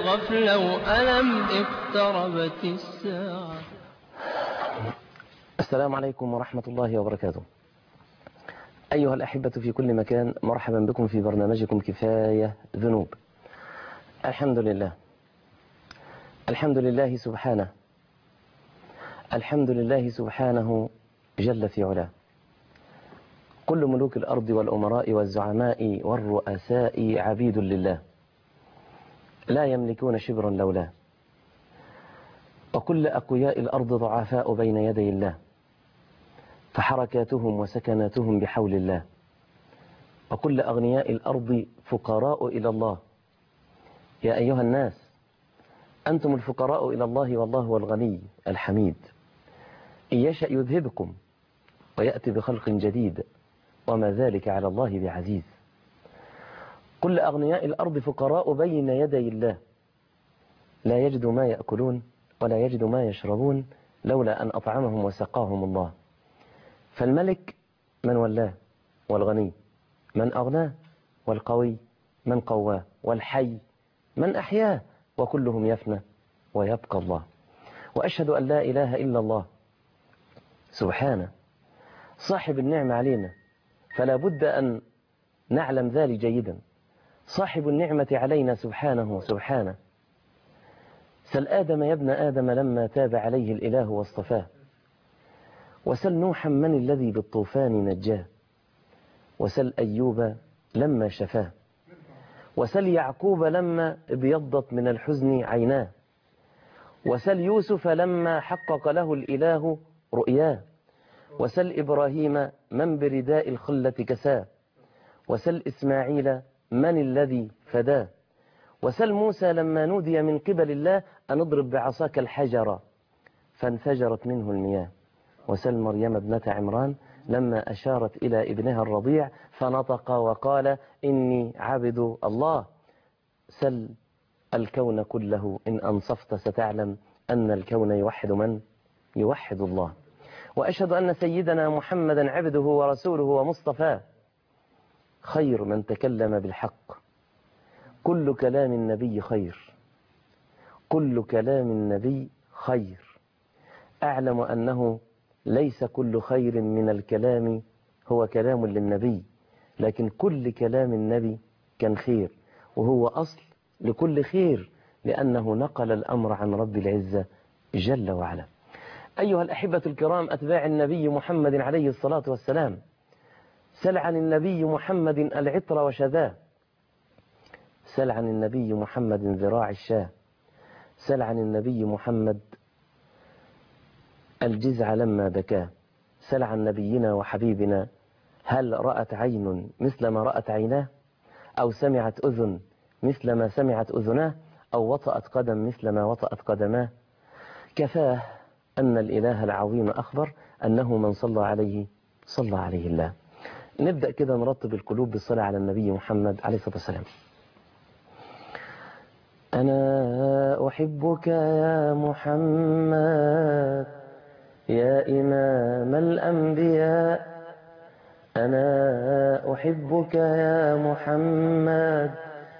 خف لو ألم اقتربت الساعة السلام عليكم ورحمة الله وبركاته أيها الأحبة في كل مكان مرحبا بكم في برنامجكم كفاية ذنوب الحمد لله الحمد لله سبحانه الحمد لله سبحانه جل في علاه كل ملوك الأرض والأمراء والزعماء والرؤساء عبيد لله لا يملكون شبرا لولاه وكل أقوياء الأرض ضعفاء بين يدي الله فحركاتهم وسكناتهم بحول الله وكل أغنياء الأرض فقراء إلى الله يا أيها الناس أنتم الفقراء إلى الله والله هو الغني الحميد إن يشأ يذهبكم ويأتي بخلق جديد وما ذلك على الله بعزيز كل أغنياء الأرض فقراء بين يدي الله لا يجدوا ما يأكلون ولا يجدوا ما يشربون لولا أن أطعمهم وسقاهم الله فالملك من ولاه والغني من أغناه والقوي من قواه والحي من أحياه وكلهم يفنى ويبقى الله وأشهد أن لا إله إلا الله سبحانه صاحب النعمة علينا فلا بد أن نعلم ذلك جيدا صاحب النعمة علينا سبحانه سبحانه سل آدم يا ابن آدم لما تاب عليه الإله واصطفاه وسل نوحا من الذي بالطوفان نجاه وسل أيوب لما شفاه وسل يعقوب لما ابيضت من الحزن عيناه وسل يوسف لما حقق له الإله رؤياه وسل إبراهيم من برداء الخلة كساه وسل إسماعيل من الذي فداه وسل موسى لما نودي من قبل الله أن اضرب بعصاك الحجر فانفجرت منه المياه وسل مريم ابنة عمران لما أشارت إلى ابنها الرضيع فنطق وقال إني عبد الله سل الكون كله إن أنصفت ستعلم أن الكون يوحد من يوحد الله وأشهد أن سيدنا محمدا عبده ورسوله ومصطفاه خير من تكلم بالحق كل كلام النبي خير كل كلام النبي خير أعلم أنه ليس كل خير من الكلام هو كلام للنبي لكن كل كلام النبي كان خير وهو أصل لكل خير لأنه نقل الأمر عن رب العزة جل وعلا أيها الأحبة الكرام أتباع النبي محمد عليه الصلاة والسلام سل عن النبي محمد العطر وشذاه سل عن النبي محمد ذراع الشاه سل عن النبي محمد الجزع لما بكاه سل عن نبينا وحبيبنا هل رأت عين مثل ما رأت عيناه أو سمعت أذن مثل ما سمعت أذناه أو وطأت قدم مثل ما وطأت قدماه كفاه أن الإله العظيم أخبر أنه من صلى عليه صلى عليه الله نبدأ كده نرتب القلوب بالصلاة على النبي محمد عليه الصلاة والسلام أنا أحبك يا محمد يا إمام الأنبياء أنا أحبك يا محمد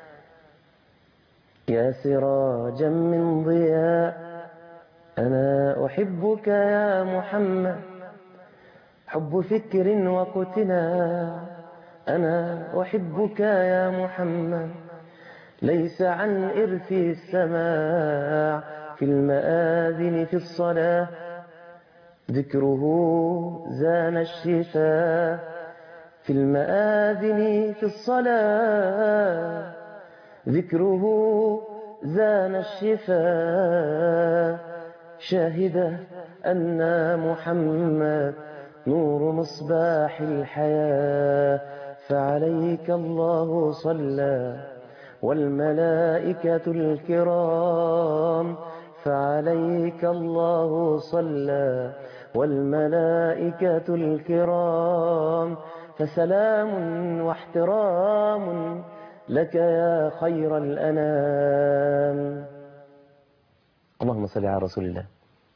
يا سراجا من ضياء أنا أحبك يا محمد حب فكر وقتنا أنا أحبك يا محمد ليس عن إرث السماع في المآذن في الصلاة ذكره زان الشفاء في المآذن في الصلاة ذكره زان الشفاء شاهدة أن محمد نور مصباح الحياة فعليك الله صلى والملائكة الكرام فعليك الله صلى والملائكة الكرام فسلام واحترام لك يا خير الأنام اللهم صل على رسول الله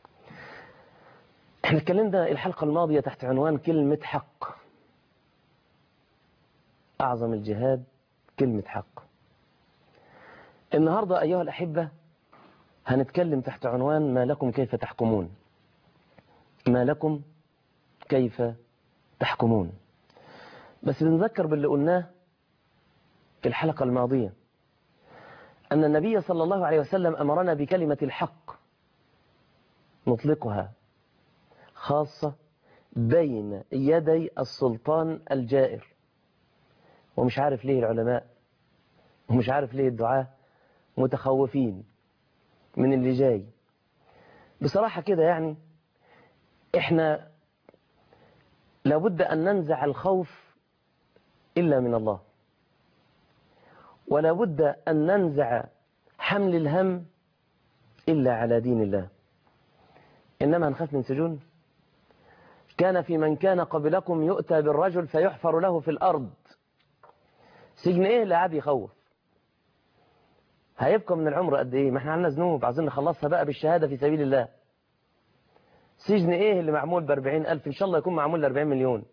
احنا اتكلمنا الحلقة الماضية تحت عنوان كلمة حق أعظم الجهاد كلمة حق النهاردة أيها الأحبة هنتكلم تحت عنوان ما لكم كيف تحكمون ما لكم كيف تحكمون بس بنذكر باللي قلناه في الحلقة الماضية أن النبي صلى الله عليه وسلم أمرنا بكلمة الحق نطلقها خاصة بين يدي السلطان الجائر ومش عارف ليه العلماء ومش عارف ليه الدعاة متخوفين من اللي جاي بصراحة كده يعني احنا لابد أن ننزع الخوف إلا من الله ولا بد أن ننزع حمل الهم إلا على دين الله إنما هنخاف من سجون كان في من كان قبلكم يؤتى بالرجل فيحفر له في الأرض سجن إيه لا عاد يخوف هيبقى من العمر قد إيه ما احنا عندنا ذنوب عايزين نخلصها بقى بالشهادة في سبيل الله سجن إيه اللي معمول بأربعين ألف إن شاء الله يكون معمول لأربعين مليون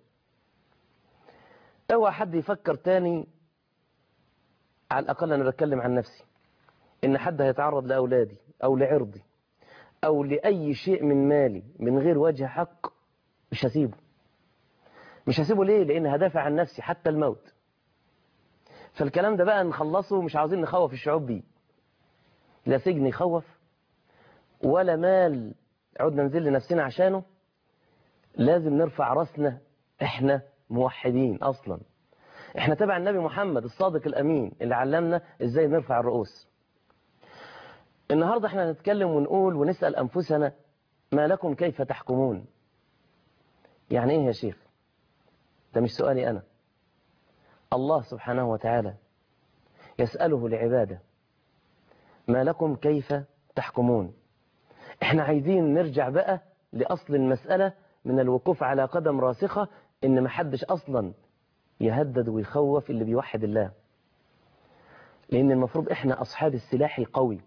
اوعى حد يفكر تاني على الأقل أنا بتكلم عن نفسي إن حد هيتعرض لأولادي أو لعرضي أو لأي شيء من مالي من غير وجه حق مش هسيبه مش هسيبه ليه لأن هدافع عن نفسي حتى الموت فالكلام ده بقى نخلصه مش عاوزين نخوف الشعوب بيه لا سجن يخوف ولا مال عدنا ننزل لنفسنا عشانه لازم نرفع راسنا احنا موحدين اصلا احنا تبع النبي محمد الصادق الامين اللي علمنا ازاي نرفع الرؤوس النهاردة احنا نتكلم ونقول ونسأل انفسنا ما لكم كيف تحكمون يعني ايه يا شيخ ده مش سؤالي انا الله سبحانه وتعالى يسأله لعباده ما لكم كيف تحكمون احنا عايزين نرجع بقى لأصل المسألة من الوقوف على قدم راسخة ان محدش اصلا يهدد ويخوف اللي بيوحد الله لان المفروض احنا اصحاب السلاح القوي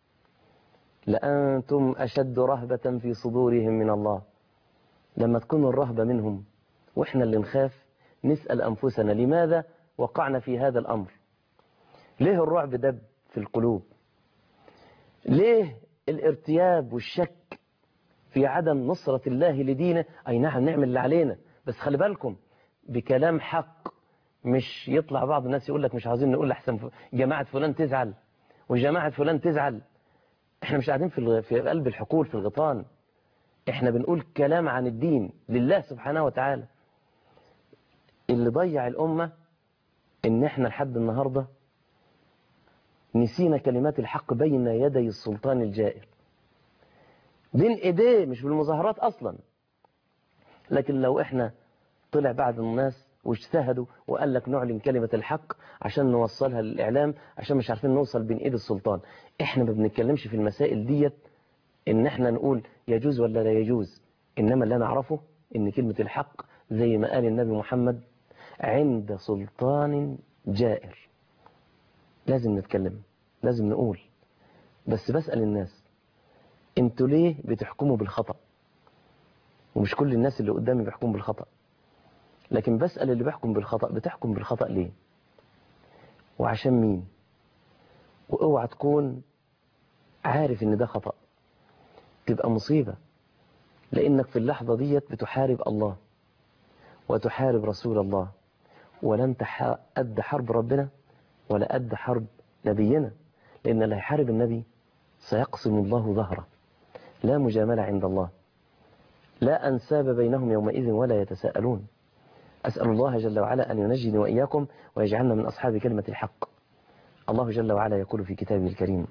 لأنتم أشد رهبة في صدورهم من الله لما تكون الرهبة منهم وإحنا اللي نخاف نسأل أنفسنا لماذا وقعنا في هذا الأمر ليه الرعب دب في القلوب ليه الارتياب والشك في عدم نصرة الله لدينه أي نعم نعمل اللي علينا بس خلي بالكم بكلام حق مش يطلع بعض الناس يقول لك مش عاوزين نقول لحسن جماعة فلان تزعل وجماعة فلان تزعل احنا مش قاعدين في في قلب الحقول في الغيطان احنا بنقول كلام عن الدين لله سبحانه وتعالى اللي ضيع الأمة ان احنا لحد النهاردة نسينا كلمات الحق بين يدي السلطان الجائر بين ايديه مش بالمظاهرات اصلا لكن لو احنا طلع بعض الناس واجتهدوا وقال لك نعلن كلمة الحق عشان نوصلها للإعلام عشان مش عارفين نوصل بين إيد السلطان إحنا ما بنتكلمش في المسائل ديت إن إحنا نقول يجوز ولا لا يجوز إنما اللي أنا أعرفه إن كلمة الحق زي ما قال النبي محمد عند سلطان جائر لازم نتكلم لازم نقول بس بسأل الناس انتوا ليه بتحكموا بالخطأ ومش كل الناس اللي قدامي بيحكموا بالخطأ لكن بسأل اللي بيحكم بالخطأ بتحكم بالخطأ ليه وعشان مين واوعى تكون عارف ان ده خطأ تبقى مصيبة لانك في اللحظة ديت بتحارب الله وتحارب رسول الله ولن قد حرب ربنا ولا قد حرب نبينا لان اللي هيحارب النبي سيقسم الله ظهره لا مجاملة عند الله لا أنساب بينهم يومئذ ولا يتساءلون أسأل الله جل وعلا أن ينجني وإياكم ويجعلنا من أصحاب كلمة الحق الله جل وعلا يقول في كتابه الكريم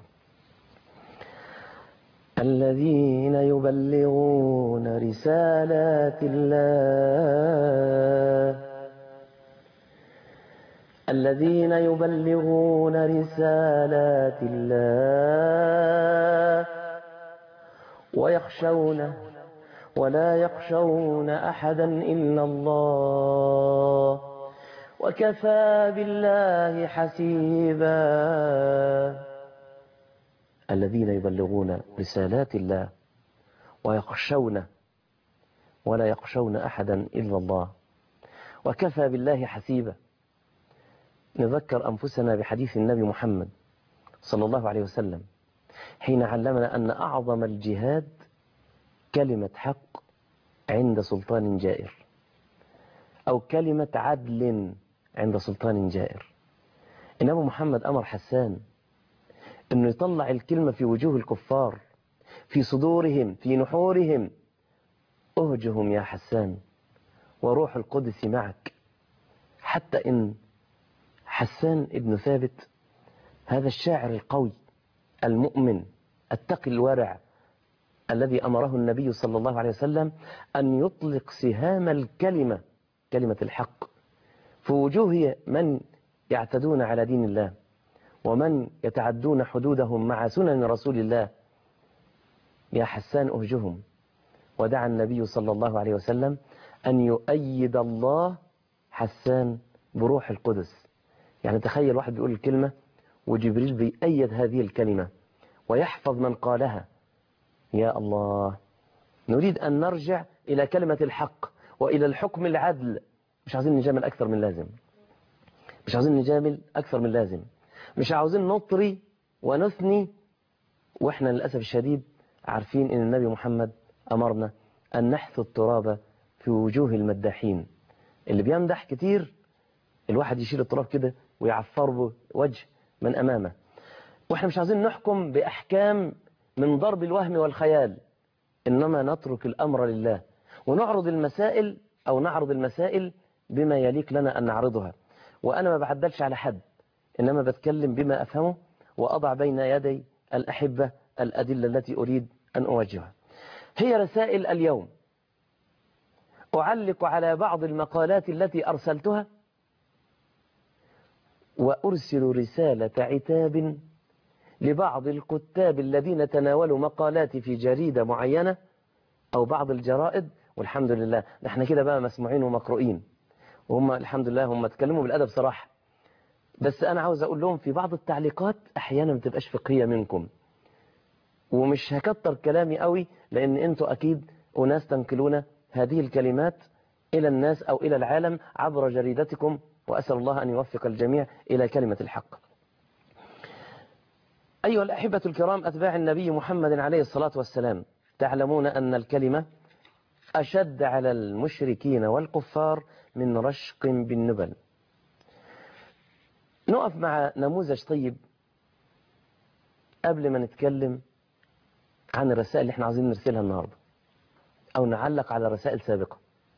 الذين يبلغون رسالات الله الذين يبلغون رسالات الله ويخشونه ولا يخشون أحدا إلا الله وكفى بالله حسيبا الذين يبلغون رسالات الله ويخشون ولا يخشون أحدا إلا الله وكفى بالله حسيبا نذكر أنفسنا بحديث النبي محمد صلى الله عليه وسلم حين علمنا أن أعظم الجهاد كلمة حق عند سلطان جائر أو كلمة عدل عند سلطان جائر إنما محمد أمر حسان أنه يطلع الكلمة في وجوه الكفار في صدورهم في نحورهم أهجهم يا حسان وروح القدس معك حتى إن حسان ابن ثابت هذا الشاعر القوي المؤمن التقي الورع الذي أمره النبي صلى الله عليه وسلم أن يطلق سهام الكلمة كلمة الحق في وجوه من يعتدون على دين الله ومن يتعدون حدودهم مع سنن رسول الله يا حسان أهجهم ودعا النبي صلى الله عليه وسلم أن يؤيد الله حسان بروح القدس يعني تخيل واحد بيقول الكلمة وجبريل بيأيد هذه الكلمة ويحفظ من قالها يا الله نريد أن نرجع إلى كلمة الحق وإلى الحكم العدل مش عايزين نجامل أكثر من لازم مش عاوزين نجامل أكثر من لازم مش عاوزين نطري ونثني وإحنا للأسف الشديد عارفين أن النبي محمد أمرنا أن نحث التراب في وجوه المداحين اللي بيمدح كتير الواحد يشيل التراب كده ويعفر به وجه من أمامه وإحنا مش عايزين نحكم بأحكام من ضرب الوهم والخيال إنما نترك الأمر لله ونعرض المسائل أو نعرض المسائل بما يليق لنا أن نعرضها وأنا ما بعدلش على حد إنما بتكلم بما أفهمه وأضع بين يدي الأحبة الأدلة التي أريد أن أوجهها هي رسائل اليوم أعلق على بعض المقالات التي أرسلتها وأرسل رسالة عتاب لبعض الكتاب الذين تناولوا مقالاتي في جريدة معينة أو بعض الجرائد والحمد لله نحن كده بقى مسموعين ومقروئين وهم الحمد لله هم تكلموا بالأدب صراحة بس أنا عاوز أقول لهم في بعض التعليقات أحيانا ما بتبقاش فقهية منكم ومش هكتر كلامي قوي لأن أنتوا أكيد أناس تنقلون هذه الكلمات إلى الناس أو إلى العالم عبر جريدتكم وأسأل الله أن يوفق الجميع إلى كلمة الحق أيها الأحبة الكرام أتباع النبي محمد عليه الصلاة والسلام تعلمون أن الكلمة أشد على المشركين والكفار من رشق بالنبل نقف مع نموذج طيب قبل ما نتكلم عن الرسائل اللي احنا عايزين نرسلها النهاردة أو نعلق على رسائل سابقة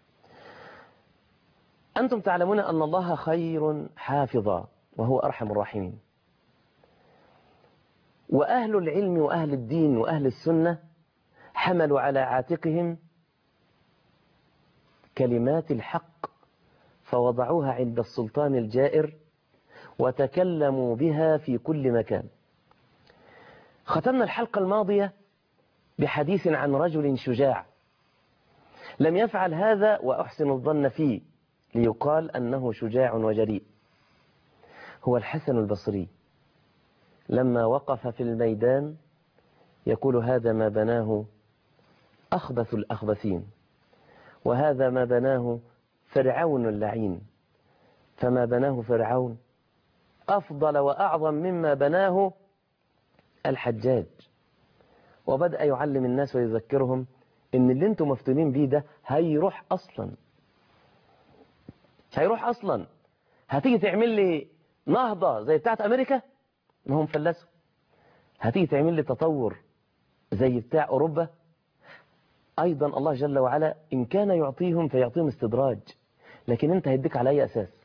أنتم تعلمون أن الله خير حافظا وهو أرحم الراحمين وأهل العلم وأهل الدين وأهل السنة حملوا على عاتقهم كلمات الحق فوضعوها عند السلطان الجائر وتكلموا بها في كل مكان ختمنا الحلقة الماضية بحديث عن رجل شجاع لم يفعل هذا وأحسن الظن فيه ليقال أنه شجاع وجريء هو الحسن البصري لما وقف في الميدان يقول هذا ما بناه أخبث الأخبثين وهذا ما بناه فرعون اللعين فما بناه فرعون أفضل وأعظم مما بناه الحجاج وبدأ يعلم الناس ويذكرهم إن اللي انتم مفتونين بيه ده هيروح أصلا هيروح أصلا هتيجي تعمل لي نهضة زي بتاعت أمريكا ما هم فلسوا هتيجي تعمل لي تطور زي بتاع أوروبا أيضا الله جل وعلا إن كان يعطيهم فيعطيهم استدراج لكن أنت هيديك على أي أساس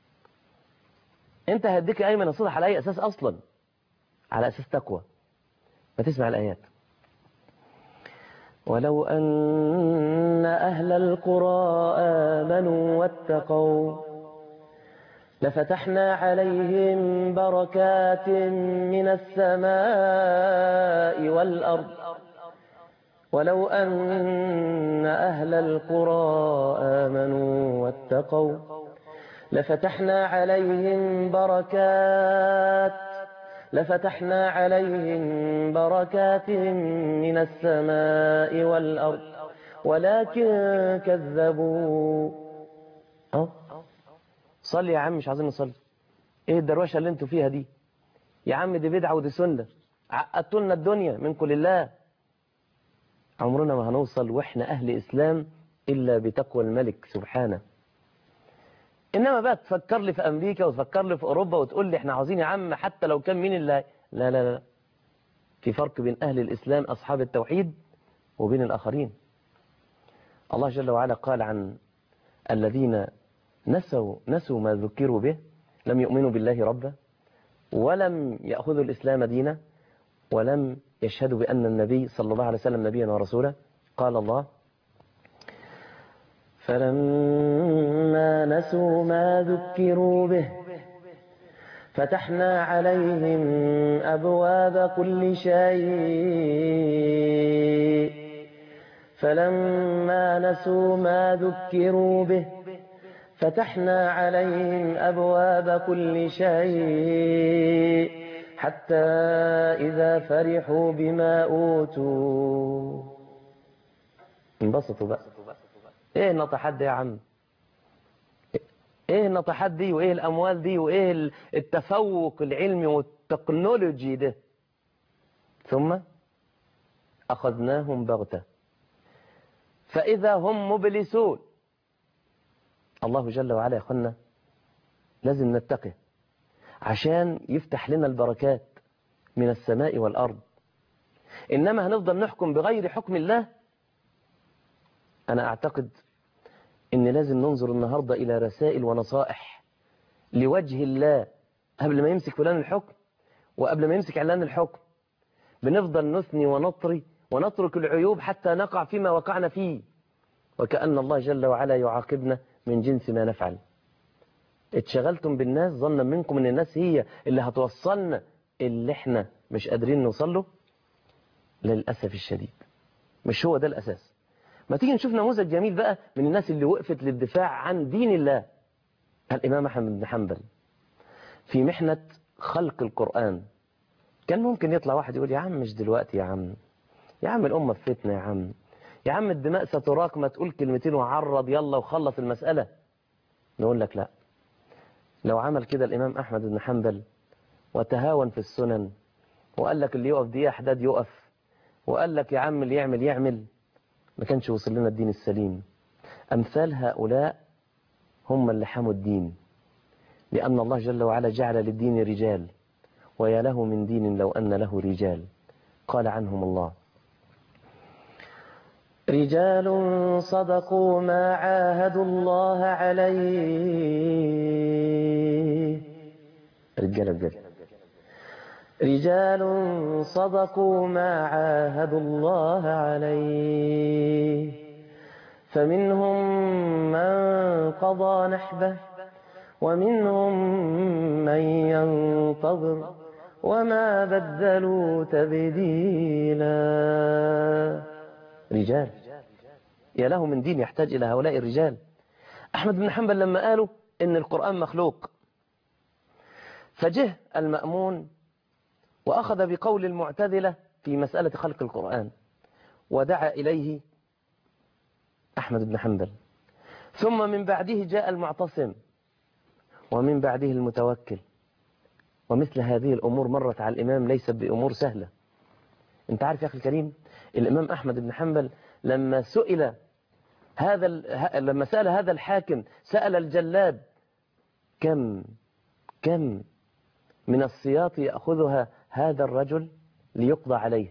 أنت هيديك أيمن الصلح على أي أساس أصلا على أساس تقوى ما تسمع الآيات ولو أن أهل القرى آمنوا واتقوا لفتحنا عليهم بركات من السماء والأرض ولو أن أهل القرى آمنوا واتقوا لفتحنا عليهم بركات لفتحنا عليهم بركات من السماء والأرض ولكن كذبوا أه؟ صلي يا عم مش عايزين نصلي ايه الدروشه اللي انتوا فيها دي يا عم دي بدعة ودي سنة عقدتوا لنا الدنيا منكم لله عمرنا ما هنوصل واحنا اهل اسلام الا بتقوى الملك سبحانه انما بقى تفكر لي في امريكا وتفكر لي في اوروبا وتقول لي احنا عاوزين يا عم حتى لو كان مين اللي لا لا لا في فرق بين اهل الاسلام اصحاب التوحيد وبين الاخرين الله جل وعلا قال عن الذين نسوا نسوا ما ذكروا به لم يؤمنوا بالله ربا ولم يأخذوا الإسلام دينا ولم يشهدوا بأن النبي صلى الله عليه وسلم نبيا ورسولا قال الله فلما نسوا ما ذكروا به فتحنا عليهم أبواب كل شيء فلما نسوا ما ذكروا به فتحنا عليهم أبواب كل شيء حتى إذا فرحوا بما أوتوا انبسطوا بقى ايه النطحات دي يا عم ايه النطحات دي وايه الاموال دي وايه التفوق العلمي والتكنولوجي ده ثم اخذناهم بغته فاذا هم مبلسون الله جل وعلا يا اخوانا لازم نتقي عشان يفتح لنا البركات من السماء والارض انما هنفضل نحكم بغير حكم الله انا اعتقد ان لازم ننظر النهاردة الى رسائل ونصائح لوجه الله قبل ما يمسك فلان الحكم وقبل ما يمسك علان الحكم بنفضل نثني ونطري ونترك العيوب حتى نقع فيما وقعنا فيه وكأن الله جل وعلا يعاقبنا من جنس ما نفعل اتشغلتم بالناس ظنا منكم ان الناس هي اللي هتوصلنا اللي احنا مش قادرين نوصل له للأسف الشديد مش هو ده الأساس ما تيجي نشوف نموذج جميل بقى من الناس اللي وقفت للدفاع عن دين الله الإمام أحمد بن حنبل في محنة خلق القرآن كان ممكن يطلع واحد يقول يا عم مش دلوقتي يا عم يا عم الأمة في فتنة يا عم يا عم الدماء ستراك ما تقول كلمتين وعرض يلا وخلص المسألة نقول لك لا لو عمل كده الإمام أحمد بن حنبل وتهاون في السنن وقال لك اللي يقف دقيقة حداد يقف وقال لك يا عم اللي يعمل يعمل ما كانش وصل لنا الدين السليم أمثال هؤلاء هم اللي حموا الدين لأن الله جل وعلا جعل للدين رجال ويا له من دين لو أن له رجال قال عنهم الله رجال صدقوا ما عاهدوا الله عليه رجال بجد رجال صدقوا ما عاهدوا الله عليه فمنهم من قضى نحبه ومنهم من ينتظر وما بدلوا تبديلا رجال يا له من دين يحتاج إلى هؤلاء الرجال أحمد بن حنبل لما قالوا إن القرآن مخلوق فجه المأمون وأخذ بقول المعتزلة في مسألة خلق القرآن ودعا إليه أحمد بن حنبل ثم من بعده جاء المعتصم ومن بعده المتوكل ومثل هذه الأمور مرت على الإمام ليست بأمور سهلة انت عارف يا أخي الكريم الإمام أحمد بن حنبل لما سئل هذا لما سأل هذا الحاكم سأل الجلاد كم كم من السياط يأخذها هذا الرجل ليقضى عليه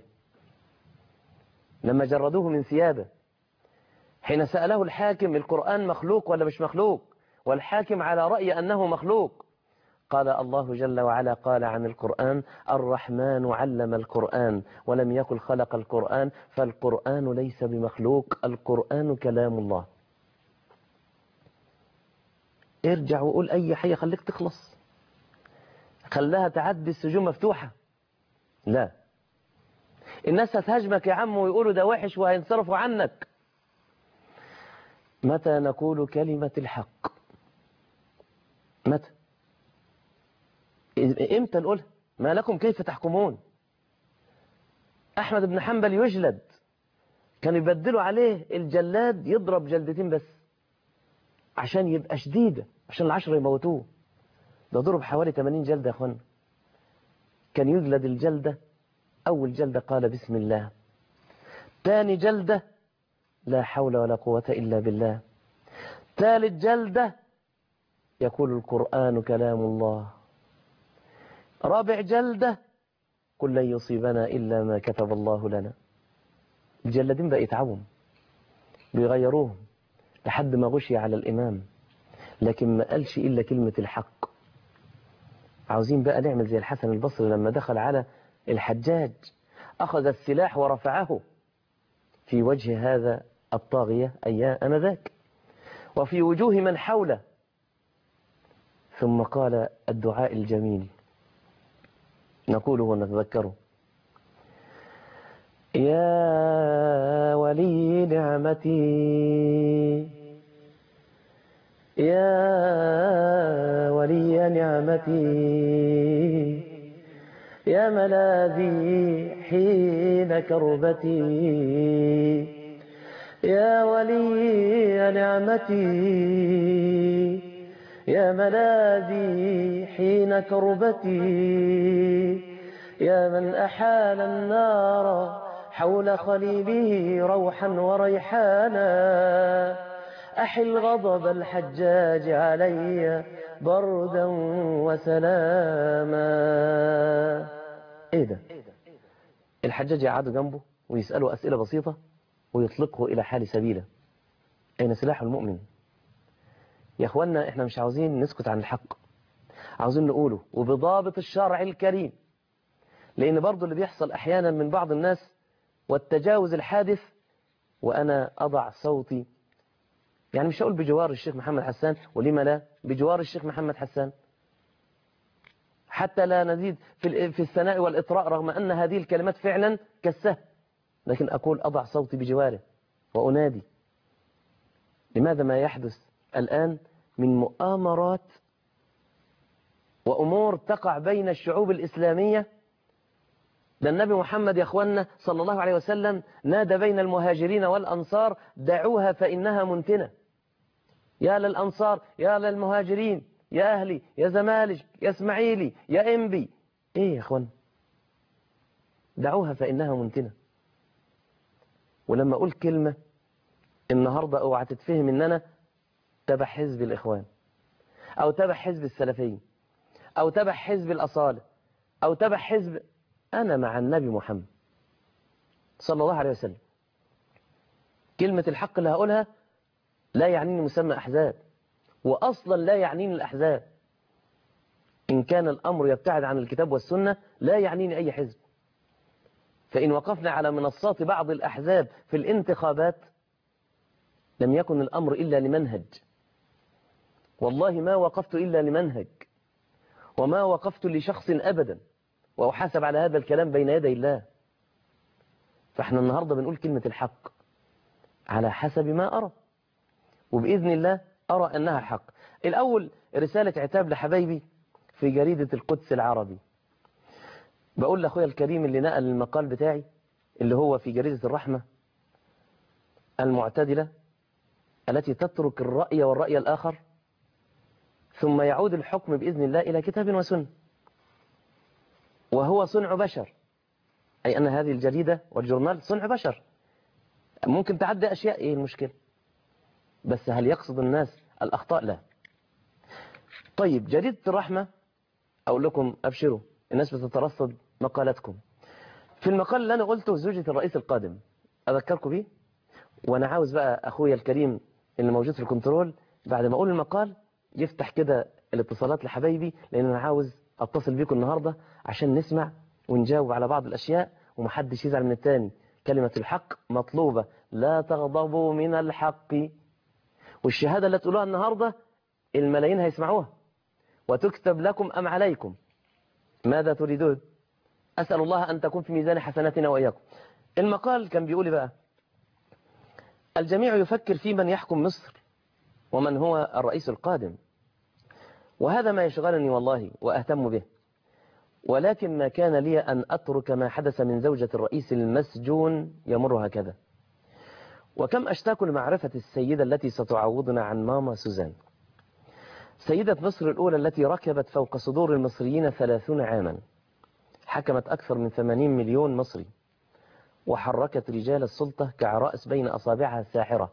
لما جردوه من ثيابه حين سأله الحاكم القرآن مخلوق ولا مش مخلوق والحاكم على رأي أنه مخلوق قال الله جل وعلا قال عن القرآن الرحمن علم القرآن ولم يقل خلق القرآن فالقرآن ليس بمخلوق القرآن كلام الله ارجع وقول أي حاجة خليك تخلص خلاها تعدي السجون مفتوحة لا الناس هتهاجمك يا عم ويقولوا ده وحش وهينصرفوا عنك متى نقول كلمة الحق متى امتى نقولها ما لكم كيف تحكمون احمد بن حنبل يجلد كانوا يبدلوا عليه الجلاد يضرب جلدتين بس عشان يبقى شديدة عشان العشرة يموتوه ده ضرب حوالي 80 جلدة يا اخوانا كان يجلد الجلدة أول جلدة قال بسم الله تاني جلدة لا حول ولا قوة إلا بالله ثالث جلدة يقول القرآن كلام الله رابع جلدة قل لن يصيبنا إلا ما كتب الله لنا الجلدين بقى يتعبهم بيغيروهم لحد ما غشي على الإمام لكن ما قالش إلا كلمة الحق عاوزين بقى نعمل زي الحسن البصري لما دخل على الحجاج أخذ السلاح ورفعه في وجه هذا الطاغية أي أنذاك وفي وجوه من حوله ثم قال الدعاء الجميل نقوله ونتذكره يا ولي نعمتي يا ولي نعمتي يا ملاذي حين كربتي يا ولي نعمتي يا ملاذي حين كربتي يا من أحال النار حول خليله روحا وريحانا أحل غضب الحجاج علي بردا وسلاما ايه ده الحجاج يقعدوا جنبه ويسألوا أسئلة بسيطة ويطلقه إلى حال سبيله أين سلاح المؤمن يا أخوانا إحنا مش عاوزين نسكت عن الحق عاوزين نقوله وبضابط الشرع الكريم لأن برضو اللي بيحصل أحيانا من بعض الناس والتجاوز الحادث وأنا أضع صوتي يعني مش هقول بجوار الشيخ محمد حسان ولما لا بجوار الشيخ محمد حسان حتى لا نزيد في في الثناء والإطراء رغم أن هذه الكلمات فعلا كالسهل لكن أقول أضع صوتي بجواره وأنادي لماذا ما يحدث الآن من مؤامرات وأمور تقع بين الشعوب الإسلامية ده النبي محمد يا أخوانا صلى الله عليه وسلم نادى بين المهاجرين والأنصار دعوها فإنها منتنة يا للأنصار يا للمهاجرين يا أهلي يا زمالك يا اسماعيلي يا إنبي إيه يا أخوانا دعوها فإنها منتنة ولما أقول كلمة النهاردة اوعى تتفهم ان انا تبع حزب الاخوان او تبع حزب السلفيين او تبع حزب الاصالة او تبع حزب انا مع النبي محمد صلى الله عليه وسلم كلمة الحق اللي هقولها لا يعنيني مسمى احزاب واصلا لا يعنيني الاحزاب ان كان الامر يبتعد عن الكتاب والسنة لا يعنيني اي حزب فإن وقفنا على منصات بعض الأحزاب في الانتخابات لم يكن الأمر إلا لمنهج والله ما وقفت إلا لمنهج وما وقفت لشخص أبدا وأحاسب على هذا الكلام بين يدي الله فإحنا النهاردة بنقول كلمة الحق على حسب ما أرى وبإذن الله أرى أنها حق الأول رسالة عتاب لحبايبي في جريدة القدس العربي بقول لأخويا الكريم اللي نقل المقال بتاعي اللي هو في جريدة الرحمة المعتدلة التي تترك الرأي والرأي الآخر ثم يعود الحكم بإذن الله إلى كتاب وسنة وهو صنع بشر أي أن هذه الجريدة والجورنال صنع بشر ممكن تعدي أشياء إيه المشكلة بس هل يقصد الناس الأخطاء لا طيب جريدة الرحمة أقول لكم أبشروا الناس بتترصد مقالاتكم في المقال اللي أنا قلته زوجة الرئيس القادم أذكركم بيه وأنا عاوز بقى أخويا الكريم اللي موجود في الكنترول بعد ما أقول المقال يفتح كده الاتصالات لحبايبي لأن أنا عاوز أتصل بيكم النهاردة عشان نسمع ونجاوب على بعض الأشياء ومحدش يزعل من التاني كلمة الحق مطلوبة لا تغضبوا من الحق والشهادة اللي تقولوها النهاردة الملايين هيسمعوها وتكتب لكم أم عليكم ماذا تريدون أسأل الله أن تكون في ميزان حسناتنا وإياكم المقال كان بيقول بقى الجميع يفكر في من يحكم مصر ومن هو الرئيس القادم وهذا ما يشغلني والله وأهتم به ولكن ما كان لي أن أترك ما حدث من زوجة الرئيس المسجون يمر هكذا وكم أشتاق لمعرفة السيدة التي ستعوضنا عن ماما سوزان سيدة مصر الأولى التي ركبت فوق صدور المصريين ثلاثون عاما حكمت أكثر من 80 مليون مصري وحركت رجال السلطة كعرائس بين أصابعها الساحرة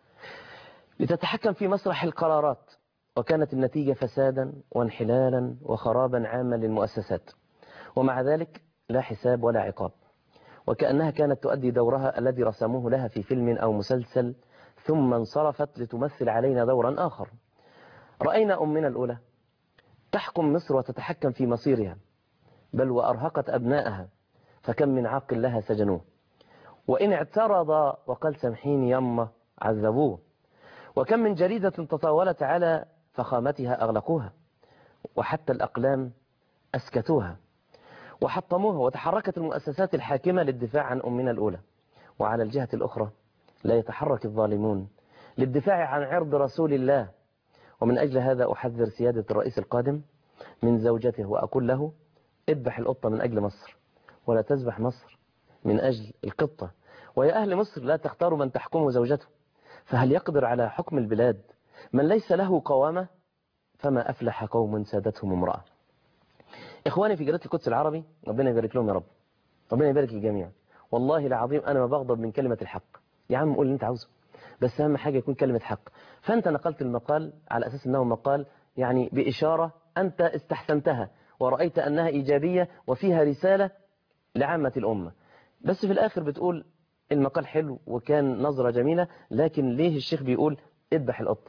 لتتحكم في مسرح القرارات وكانت النتيجة فسادا وانحلالا وخرابا عاما للمؤسسات ومع ذلك لا حساب ولا عقاب وكأنها كانت تؤدي دورها الذي رسموه لها في فيلم أو مسلسل ثم انصرفت لتمثل علينا دورا آخر رأينا أمنا الأولى تحكم مصر وتتحكم في مصيرها بل وأرهقت أبنائها فكم من عاقل لها سجنوه وإن اعترض وقال سامحيني يما عذبوه وكم من جريدة تطاولت على فخامتها أغلقوها وحتى الأقلام أسكتوها وحطموها وتحركت المؤسسات الحاكمة للدفاع عن أمنا الأولى وعلى الجهة الأخرى لا يتحرك الظالمون للدفاع عن عرض رسول الله ومن أجل هذا أحذر سيادة الرئيس القادم من زوجته وأقول له اذبح القطة من أجل مصر ولا تذبح مصر من أجل القطة ويا أهل مصر لا تختاروا من تحكمه زوجته فهل يقدر على حكم البلاد من ليس له قوامة فما أفلح قوم سادتهم امرأة إخواني في جريدة القدس العربي ربنا يبارك لهم يا رب ربنا يبارك للجميع والله العظيم أنا ما بغضب من كلمة الحق يا عم قول اللي أنت عاوزه بس أهم حاجة يكون كلمة حق فأنت نقلت المقال على أساس أنه مقال يعني بإشارة أنت استحسنتها ورأيت أنها إيجابية وفيها رسالة لعامة الأمة بس في الآخر بتقول المقال حلو وكان نظرة جميلة لكن ليه الشيخ بيقول اذبح القطة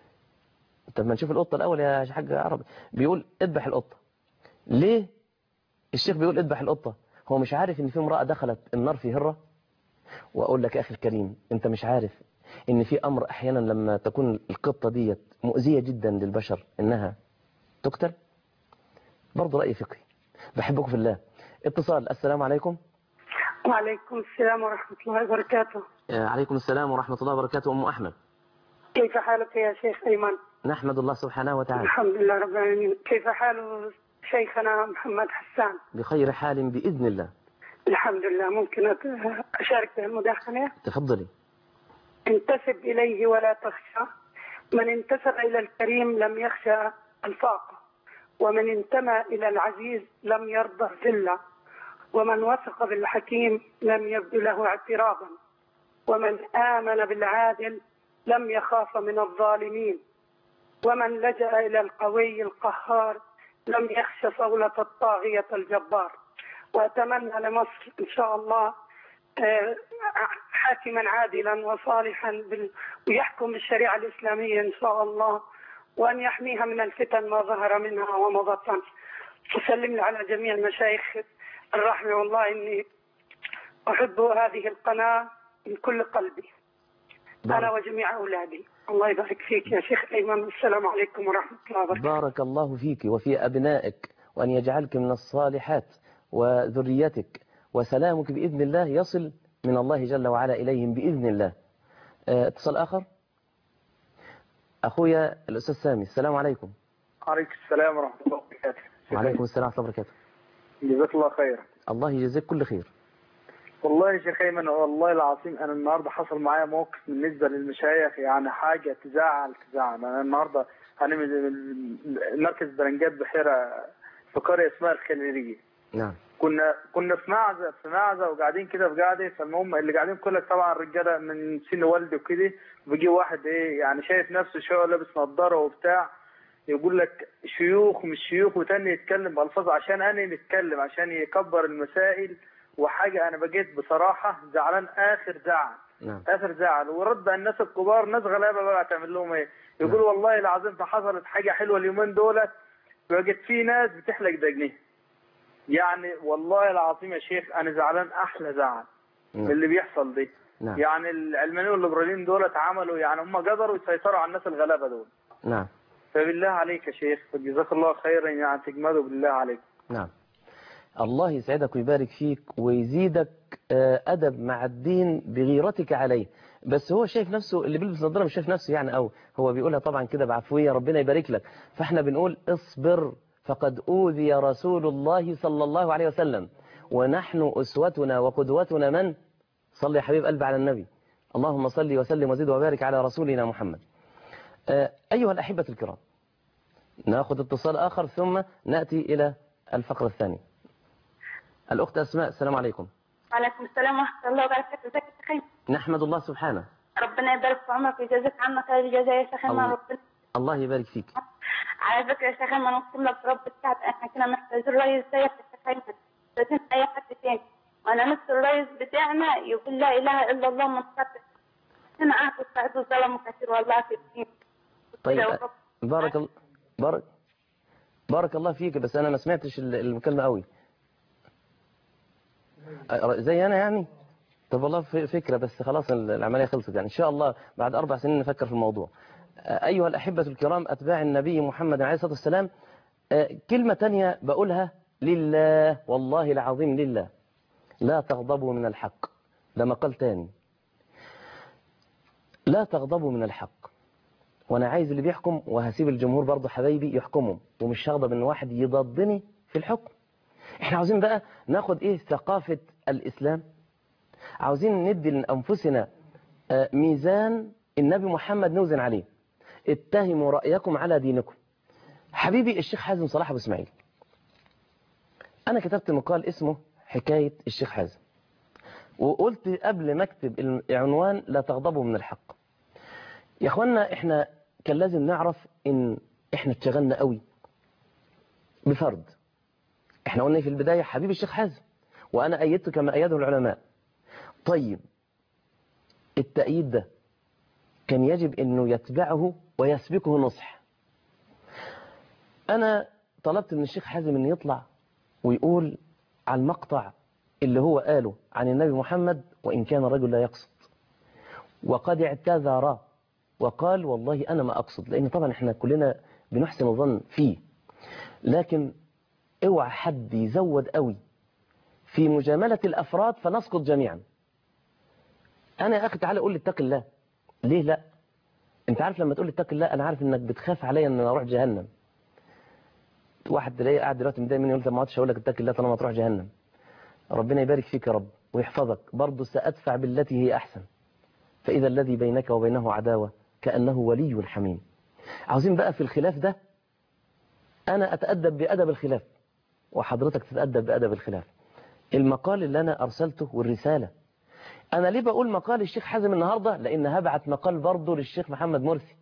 طب ما نشوف القطة الأول يا حاج عربي بيقول اذبح القطة ليه الشيخ بيقول اذبح القطة هو مش عارف ان في امرأة دخلت النار في هرة واقول لك يا اخي الكريم انت مش عارف ان في امر احيانا لما تكون القطة ديت مؤذية جدا للبشر انها تقتل برضه رأي فقهي بحبكم في الله اتصال السلام عليكم وعليكم السلام ورحمة الله وبركاته آه، عليكم السلام ورحمة الله وبركاته أم أحمد كيف حالك يا شيخ أيمن نحمد الله سبحانه وتعالى الحمد لله رب العالمين كيف حال شيخنا محمد حسان بخير حال بإذن الله الحمد لله ممكن أت- أشارك بالمداخلة تفضلي انتسب إليه ولا تخشى من انتسب إلى الكريم لم يخشى الفاقة ومن انتمى إلى العزيز لم يرضى الذلة ومن وثق بالحكيم لم يبدو له اعتراضا ومن آمن بالعادل لم يخاف من الظالمين ومن لجأ إلى القوي القهار لم يخش صولة الطاغية الجبار وأتمنى لمصر إن شاء الله آه، حاكما عادلا وصالحا بال... ويحكم بالشريعة الإسلامية إن شاء الله وأن يحميها من الفتن ما ظهر منها وما بطن وسلم لي على جميع المشايخ الرحمة والله إني أحب هذه القناة من كل قلبي أنا بارك, وجميع أولادي الله يبارك فيك يا شيخ أيمن والسلام عليكم ورحمة الله وبركاته بارك الله فيك وفي أبنائك وأن يجعلك من الصالحات وذريتك وسلامك بإذن الله يصل من الله جل وعلا إليهم بإذن الله آه، اتصال آخر أخويا الأستاذ سامي السلام عليكم عليكم السلام ورحمة الله وبركاته وعليكم السلام ورحمة الله وبركاته جزاك الله خير الله يجزيك كل خير والله يا شيخ ايمن والله العظيم انا النهارده حصل معايا موقف بالنسبه للمشايخ يعني حاجه تزعل تزعل انا النهارده انا من من مركز برنجات بحيره في قريه اسمها الخليليه نعم كنا كنا في معزه في معزه وقاعدين كده في قعده فالمهم اللي قاعدين كلك طبعا رجاله من سن والدي وكده بيجي واحد ايه يعني شايف نفسه شويه لابس نظاره وبتاع يقول لك شيوخ مش شيوخ وتاني يتكلم بألفاظ عشان أنا نتكلم عشان يكبر المسائل وحاجة أنا بقيت بصراحة زعلان آخر زعل نعم آخر زعل ورد على الناس الكبار ناس غلابة بقى تعمل لهم إيه يقول والله العظيم ده حصلت حاجة حلوة اليومين دولت بقت في ناس بتحلق دجنيه يعني والله العظيم يا شيخ أنا زعلان أحلى زعل من نعم اللي بيحصل دي نعم يعني العلمانيين والليبراليين دولت عملوا يعني هم قدروا يسيطروا على الناس الغلابة دول نعم فبالله عليك يا شيخ جزاك الله خيرا يعني تجمدوا بالله عليك نعم الله يسعدك ويبارك فيك ويزيدك آه، أدب مع الدين بغيرتك عليه بس هو شايف نفسه اللي بيلبس نظارة مش شايف نفسه يعني أو هو بيقولها طبعا كده بعفوية ربنا يبارك لك فاحنا بنقول اصبر فقد أوذي رسول الله صلى الله عليه وسلم ونحن أسوتنا وقدوتنا من صلي يا حبيب قلبي على النبي اللهم صل وسلم وزد وبارك على رسولنا محمد آه، أيها الأحبة الكرام نأخذ اتصال آخر ثم نأتي إلى الفقرة الثانية الأخت أسماء السلام عليكم وعليكم السلام ورحمة الله وبركاته ازيك يا شيخ نحمد الله سبحانه ربنا يبارك في عمرك ويجازيك عنا خير الجزاء يا شيخ الله. ربنا الله يبارك فيك على فكرة يا شيخ ما نقسم لك برب الكعب احنا كنا محتاجين رئيس زيك يا شيخ ايمن محتاجين اي حد تاني وانا نفس الرئيس بتاعنا يقول لا اله الا الله من خاطر انا عارف السعد الظلم كثير والله في الدين طيب يا رب. بارك الله بارك بارك الله فيك بس أنا ما سمعتش ال- المكالمة قوي أ- زي أنا يعني طب والله ف- فكرة بس خلاص ال- العملية خلصت يعني إن شاء الله بعد أربع سنين نفكر في الموضوع أيها الأحبة الكرام أتباع النبي محمد عليه الصلاة والسلام آه، كلمة تانية بقولها لله والله العظيم لله لا تغضبوا من الحق ده مقال تاني لا تغضبوا من الحق وانا عايز اللي بيحكم وهسيب الجمهور برضه حبايبي يحكموا ومش هغضب ان واحد يضدني في الحكم احنا عاوزين بقى ناخد ايه ثقافة الاسلام عاوزين ندي لانفسنا آه، ميزان النبي محمد نوزن عليه اتهموا رأيكم على دينكم حبيبي الشيخ حازم صلاح ابو اسماعيل انا كتبت مقال اسمه حكاية الشيخ حازم وقلت قبل ما اكتب العنوان لا تغضبوا من الحق يا اخوانا احنا كان لازم نعرف ان احنا اتشغلنا قوي بفرد احنا قلنا في البداية حبيب الشيخ حازم وانا ايدته كما ايده العلماء طيب التأييد ده كان يجب انه يتبعه ويسبقه نصح انا طلبت من الشيخ حازم انه يطلع ويقول على المقطع اللي هو قاله عن النبي محمد وإن كان الرجل لا يقصد وقد اعتذر وقال والله أنا ما أقصد لأن طبعا احنا كلنا بنحسن الظن فيه لكن اوعى حد يزود قوي في مجاملة الأفراد فنسقط جميعا أنا يا أخي تعالى قول لي اتق الله ليه لا انت عارف لما تقول لي اتق الله أنا عارف انك بتخاف عليا ان انا اروح جهنم واحد تلاقيه قاعد دلوقتي متضايق مني يقول طب ما عادش هقول لك اتق الله طالما تروح جهنم ربنا يبارك فيك يا رب ويحفظك برضه سأدفع بالتي هي أحسن فإذا الذي بينك وبينه عداوة كأنه ولي حميم عاوزين بقى في الخلاف ده أنا أتأدب بأدب الخلاف وحضرتك تتأدب بأدب الخلاف المقال اللي أنا أرسلته والرسالة أنا ليه بقول مقال الشيخ حازم النهاردة لأن هبعت مقال برضه للشيخ محمد مرسي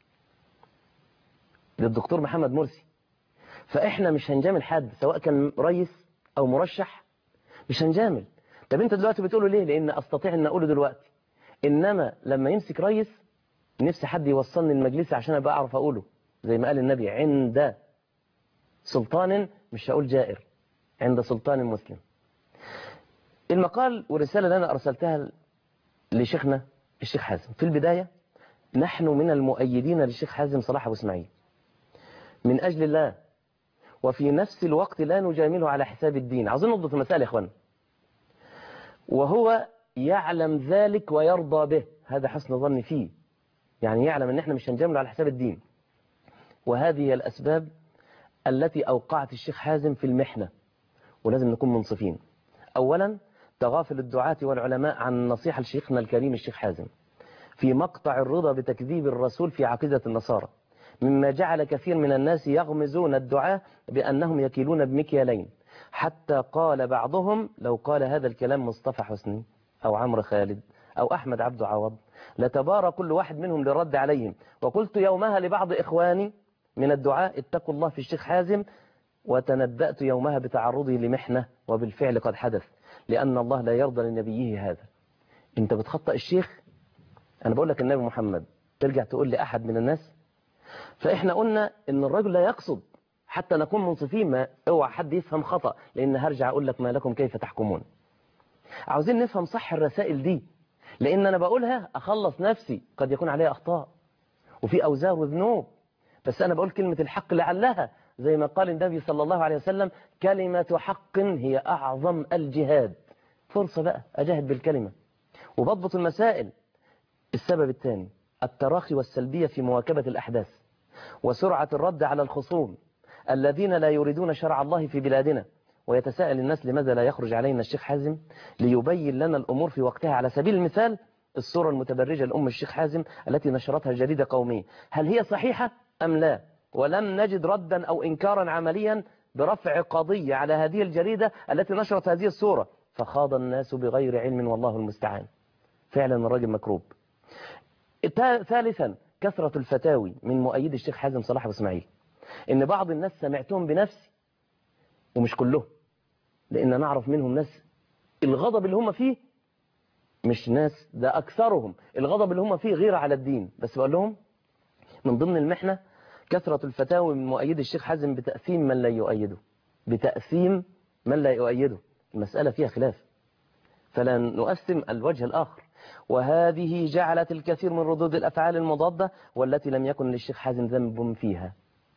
للدكتور محمد مرسي فإحنا مش هنجامل حد سواء كان رئيس أو مرشح مش هنجامل طب انت دلوقتي بتقوله ليه لان استطيع ان اقوله دلوقتي انما لما يمسك رئيس نفسي حد يوصلني المجلس عشان ابقى اعرف اقوله زي ما قال النبي عند سلطان مش هقول جائر عند سلطان مسلم المقال والرسالة اللي انا ارسلتها لشيخنا الشيخ حازم في البداية نحن من المؤيدين للشيخ حازم صلاح ابو اسماعيل من اجل الله وفي نفس الوقت لا نجامله على حساب الدين عاوزين نضبط المسألة يا اخوان وهو يعلم ذلك ويرضى به هذا حسن ظني فيه يعني يعلم ان احنا مش هنجامله على حساب الدين وهذه هي الأسباب التي أوقعت الشيخ حازم في المحنة ولازم نكون منصفين أولا تغافل الدعاة والعلماء عن نصيحة لشيخنا الكريم الشيخ حازم في مقطع الرضا بتكذيب الرسول في عقيدة النصارى مما جعل كثير من الناس يغمزون الدعاة بأنهم يكيلون بمكيالين حتى قال بعضهم لو قال هذا الكلام مصطفى حسني أو عمرو خالد أو أحمد عبد عوض لتبارى كل واحد منهم للرد عليهم وقلت يومها لبعض إخواني من الدعاء اتقوا الله في الشيخ حازم وتنبأت يومها بتعرضي لمحنة وبالفعل قد حدث لأن الله لا يرضى لنبيه هذا انت بتخطأ الشيخ أنا بقول لك النبي محمد ترجع تقول لي أحد من الناس فإحنا قلنا إن الرجل لا يقصد حتى نكون منصفين ما اوعى حد يفهم خطأ لأن هرجع أقول لك ما لكم كيف تحكمون عاوزين نفهم صح الرسائل دي لأن أنا بقولها أخلص نفسي قد يكون عليها أخطاء وفي أوزار وذنوب بس أنا بقول كلمة الحق لعلها زي ما قال النبي صلى الله عليه وسلم كلمة حق هي أعظم الجهاد فرصة بقى أجاهد بالكلمة وبضبط المسائل السبب الثاني التراخي والسلبية في مواكبة الأحداث وسرعة الرد على الخصوم الذين لا يريدون شرع الله في بلادنا ويتساءل الناس لماذا لا يخرج علينا الشيخ حازم ليبين لنا الأمور في وقتها على سبيل المثال الصورة المتبرجة لأم الشيخ حازم التي نشرتها جريدة قومية هل هي صحيحة أم لا ولم نجد ردا أو إنكارا عمليا برفع قضية على هذه الجريدة التي نشرت هذه الصورة فخاض الناس بغير علم والله المستعان فعلا الراجل مكروب تا- ثالثا كثرة الفتاوي من مؤيد الشيخ حازم صلاح أبو اسماعيل ان بعض الناس سمعتهم بنفسي ومش كلهم لان نعرف منهم ناس الغضب اللي هم فيه مش ناس ده اكثرهم الغضب اللي هم فيه غير على الدين بس بقول لهم من ضمن المحنة كثرة الفتاوي من مؤيد الشيخ حازم بتأثيم من لا يؤيده بتأثيم من لا يؤيده المسألة فيها خلاف فلا نقسم الوجه الآخر وهذه جعلت الكثير من ردود الأفعال المضادة والتي لم يكن للشيخ حازم ذنب فيها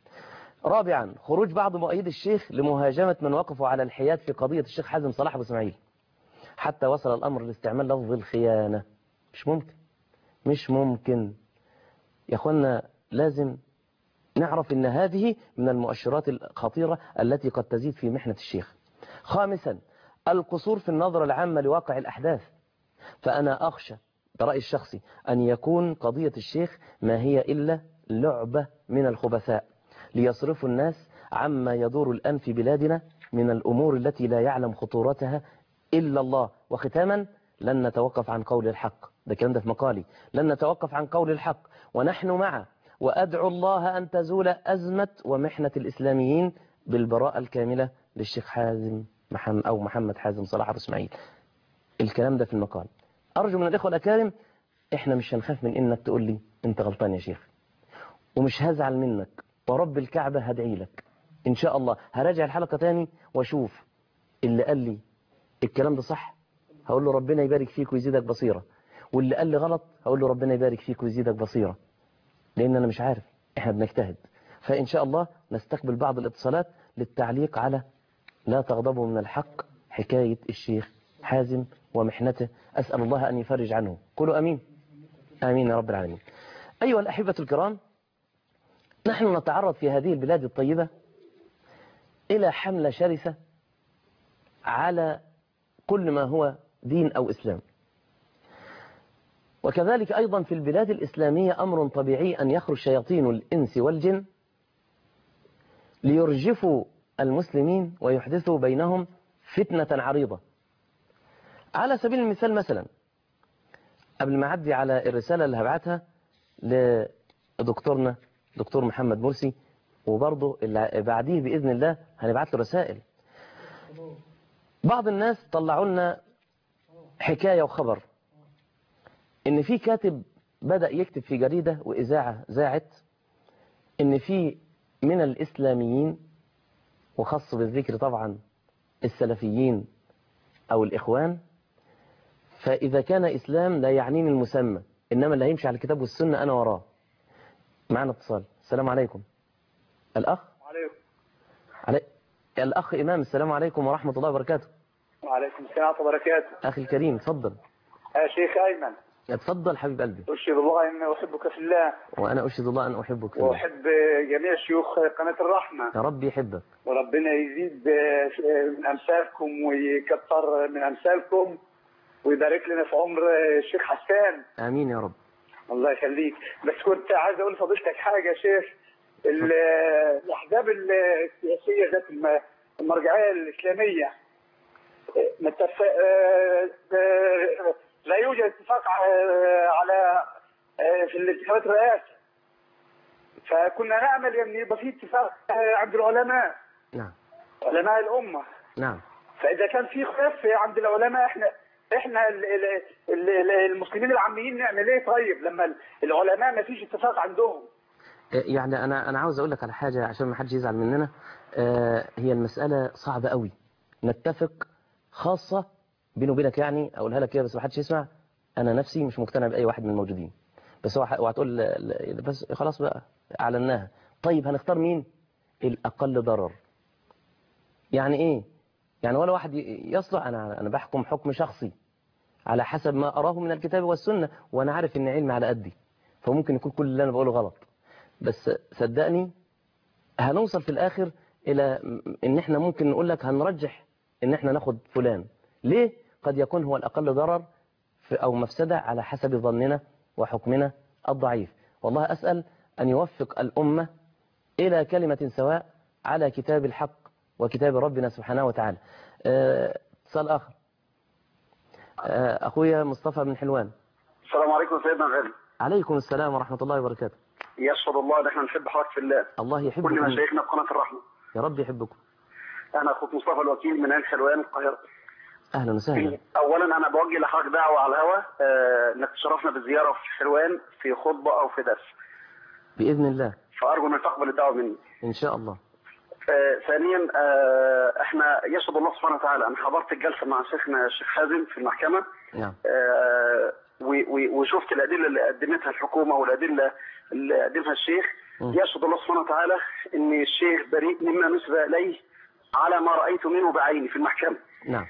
رابعا خروج بعض مؤيد الشيخ لمهاجمة من وقفوا على الحياد في قضية الشيخ حازم صلاح أبو اسماعيل حتى وصل الأمر لاستعمال لفظ الخيانة مش ممكن مش ممكن يا أخوانا لازم نعرف أن هذه من المؤشرات الخطيرة التي قد تزيد في محنة الشيخ خامسا القصور في النظرة العامة لواقع الأحداث فأنا أخشى برأيي الشخصي أن يكون قضية الشيخ ما هي إلا لعبة من الخبثاء ليصرفوا الناس عما يدور الآن في بلادنا من الأمور التي لا يعلم خطورتها إلا الله وختاما لن نتوقف عن قول الحق ده كلام ده في مقالي لن نتوقف عن قول الحق ونحن معه وأدعو الله أن تزول أزمة ومحنة الإسلاميين بالبراءة الكاملة للشيخ حازم محمد أو محمد حازم صلاح أبو اسماعيل الكلام ده في المقال أرجو من الإخوة الأكارم إحنا مش هنخاف من إنك تقول لي أنت غلطان يا شيخ ومش هزعل منك ورب الكعبة هدعي لك إن شاء الله هراجع الحلقة تاني وأشوف اللي قال لي الكلام ده صح هقول له ربنا يبارك فيك ويزيدك بصيرة واللي قال لي غلط هقول له ربنا يبارك فيك ويزيدك بصيرة لأن أنا مش عارف إحنا بنجتهد فإن شاء الله نستقبل بعض الاتصالات للتعليق على لا تغضبوا من الحق حكاية الشيخ حازم ومحنته أسأل الله أن يفرج عنه قولوا أمين آمين يا رب العالمين أيها الأحبة الكرام نحن نتعرض في هذه البلاد الطيبة إلى حملة شرسة على كل ما هو دين أو إسلام وكذلك أيضا في البلاد الإسلامية أمر طبيعي أن يخرج شياطين الإنس والجن ليرجفوا المسلمين ويحدثوا بينهم فتنة عريضة على سبيل المثال مثلا قبل ما أعدي على الرسالة اللي هبعتها لدكتورنا دكتور محمد مرسي وبرضه اللي بعديه بإذن الله هنبعت له رسائل بعض الناس طلعوا لنا حكاية وخبر إن في كاتب بدأ يكتب في جريدة وإذاعة ذاعت إن في من الإسلاميين وخاص بالذكر طبعا السلفيين أو الإخوان فإذا كان إسلام لا يعنيني المسمى إنما اللي هيمشي على الكتاب والسنة أنا وراه معنا اتصال السلام عليكم الأخ عليكم علي... الأخ إمام السلام عليكم ورحمة الله وبركاته وعليكم السلام وبركاته أخي الكريم اتفضل يا شيخ أيمن اتفضل حبيب قلبي أشهد الله إني أحبك في الله وأنا أشهد الله أن أحبك في الله. وأحب جميع شيوخ قناة الرحمة يا رب يحبك وربنا يزيد من أمثالكم ويكثر من أمثالكم ويبارك لنا في عمر الشيخ حسان آمين يا رب الله يخليك بس كنت عايز أقول لفضيلتك حاجة يا شيخ ال- الأحزاب السياسية ذات الم- المرجعية الإسلامية متف... آه، آه، لا يوجد اتفاق آه، على آه، في الانتخابات الرئاسة فكنا نأمل أن يبقى في اتفاق آه، عند العلماء نعم علماء الأمة نعم فإذا كان في خلاف عند العلماء احنا احنا ال- ال- ال- المسلمين العاميين نعمل ايه طيب لما العلماء ما فيش اتفاق عندهم يعني أنا أنا عاوز أقول لك على حاجة عشان ما حدش يزعل مننا آه، هي المسألة صعبة قوي نتفق خاصة بيني وبينك يعني أقولها لك كده بس ما حدش يسمع أنا نفسي مش مقتنع بأي واحد من الموجودين بس هو ح- وهتقول ل- ل- بس خلاص بقى أعلناها طيب هنختار مين الأقل ضرر يعني إيه يعني ولا واحد ي- يصلح أنا أنا بحكم حكم شخصي على حسب ما أراه من الكتاب والسنة وأنا عارف إن علمي على قدي فممكن يكون كل اللي أنا بقوله غلط بس صدقني هنوصل في الآخر إلى إن إحنا ممكن نقول لك هنرجح إن إحنا ناخد فلان ليه؟ قد يكون هو الأقل ضرر في أو مفسدة على حسب ظننا وحكمنا الضعيف والله أسأل أن يوفق الأمة إلى كلمة سواء على كتاب الحق وكتاب ربنا سبحانه وتعالى آه، اتصال آخر آه، أخويا مصطفى من حلوان السلام عليكم سيدنا الغالي عليكم السلام ورحمة الله وبركاته يشهد الله ان احنا نحب حضرتك في الله الله كل يحبكم مشايخنا في قناه الرحمه يا رب يحبكم انا اخوك مصطفى الوكيل من عين حلوان القاهره أهلا وسهلا اولا انا بوجه لحضرتك دعوه على الهواء آه، انك تشرفنا بالزياره في حلوان في خطبه او في درس بإذن الله فارجو انك تقبل الدعوه مني إن شاء الله آه، ثانيا آه، احنا يشهد الله سبحانه وتعالى انا حضرت الجلسه مع شيخنا الشيخ حازم في المحكمه نعم آه، و- و- وشفت الادله اللي قدمتها الحكومه والادله اللي قدمها الشيخ مم. يشهد الله سبحانه وتعالى ان الشيخ بريء مما نسب اليه على ما رايت منه بعيني في المحكمه. نعم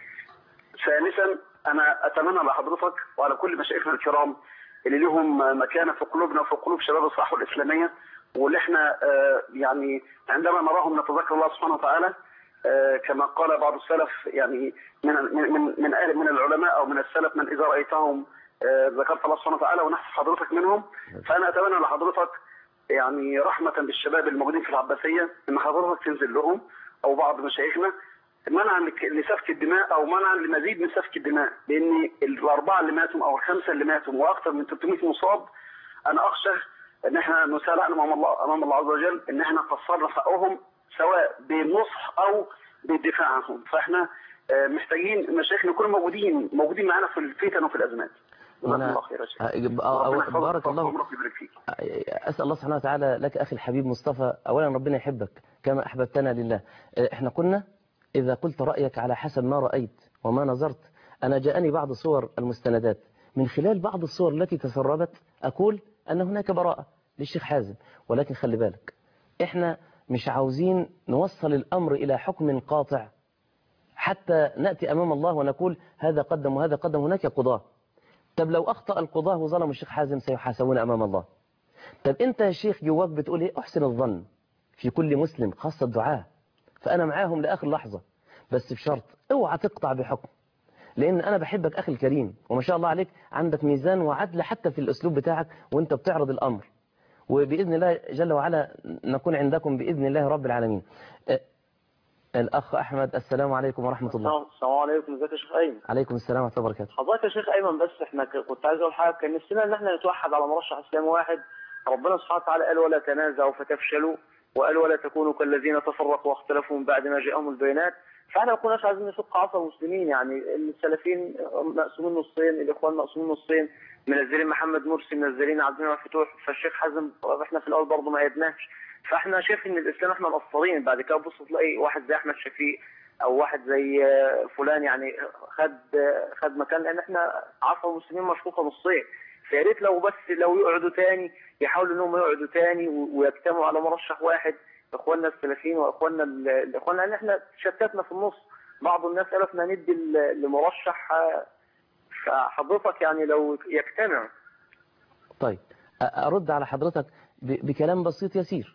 ثالثا انا اتمنى لحضرتك وعلى كل مشايخنا الكرام اللي لهم مكانه في قلوبنا وفي قلوب شباب الصحوه الاسلاميه واللي احنا آه، يعني عندما نراهم نتذكر الله سبحانه وتعالى آه، كما قال بعض السلف يعني من من من من, أهل- من العلماء او من السلف من اذا رايتهم آه، ذكرت الله سبحانه وتعالى ونحسب حضرتك منهم فانا اتمنى لحضرتك يعني رحمه بالشباب الموجودين في العباسيه ان حضرتك تنزل لهم او بعض مشايخنا منعا لك- لسفك الدماء او منعا لمزيد من سفك الدماء لان الاربعه اللي ماتوا او الخمسه اللي ماتوا واكثر من 300 مصاب انا اخشى ان احنا نسال امام الله امام الله عز وجل ان احنا قصرنا حقهم سواء بالنصح او بالدفاع عنهم فاحنا آه، محتاجين مشايخنا يكونوا موجودين موجودين معانا في الفتن وفي الازمات جزاكم وأنا- الله خير يا شيخ آه، آه، ربنا آه، يحفظك بارك الله ويحفظك ويبارك فيك أسأل الله سبحانه وتعالى لك أخي الحبيب مصطفى أولا ربنا يحبك كما أحببتنا لله آه، إحنا قلنا إذا قلت رأيك على حسب ما رأيت وما نظرت أنا جاءني بعض صور المستندات من خلال بعض الصور التي تسربت أقول أن هناك براءة للشيخ حازم ولكن خلي بالك إحنا مش عاوزين نوصل الأمر إلى حكم قاطع حتى نأتي أمام الله ونقول هذا قدم وهذا قدم هناك قضاة طب لو أخطأ القضاة وظلموا الشيخ حازم سيحاسبون أمام الله طب أنت يا شيخ جواك بتقول إيه أحسن الظن في كل مسلم خاصة الدعاء فأنا معاهم لآخر لحظة بس بشرط اوعى تقطع بحكم لأن أنا بحبك أخي الكريم وما شاء الله عليك عندك ميزان وعدل حتى في الأسلوب بتاعك وأنت بتعرض الأمر وبإذن الله جل وعلا نكون عندكم بإذن الله رب العالمين أه، الأخ أحمد السلام عليكم ورحمة الله السلام عليكم ازيك يا شيخ ايمن عليكم السلام ورحمة الله وبركاته حضرتك يا شيخ ايمن بس احنا ك- كنت عايز اقول حاجه كان نفسنا ان احنا نتوحد على مرشح اسلامي واحد ربنا سبحانه وتعالى قال ولا تنازعوا فتفشلوا وقال ولا تكونوا كالذين تفرقوا واختلفوا من بعد ما جاءهم البينات فاحنا ما كناش عايزين نشق عصا المسلمين يعني السلفيين مقسومين نصين الاخوان مقسومين نصين منزلين محمد مرسي منزلين عبد المنعم فتوح فالشيخ حازم احنا في الاول برضه ما ايدناش فاحنا شايف ان الاسلام احنا مقصرين بعد كده بص تلاقي واحد زي احمد شفيق او واحد زي آه، فلان يعني خد آه، خد مكان لان احنا عصا المسلمين مشقوقه نصين فيا ريت لو بس لو يقعدوا تاني يحاولوا انهم يقعدوا تاني و- ويجتمعوا على مرشح واحد اخواننا السلفيين واخواننا ال- الاخوان لان احنا شتتنا في النص بعض الناس قالت ما ندي ل- لمرشح آه، فحضرتك يعني لو يجتمع طيب أ- أرد على حضرتك ب- بكلام بسيط يسير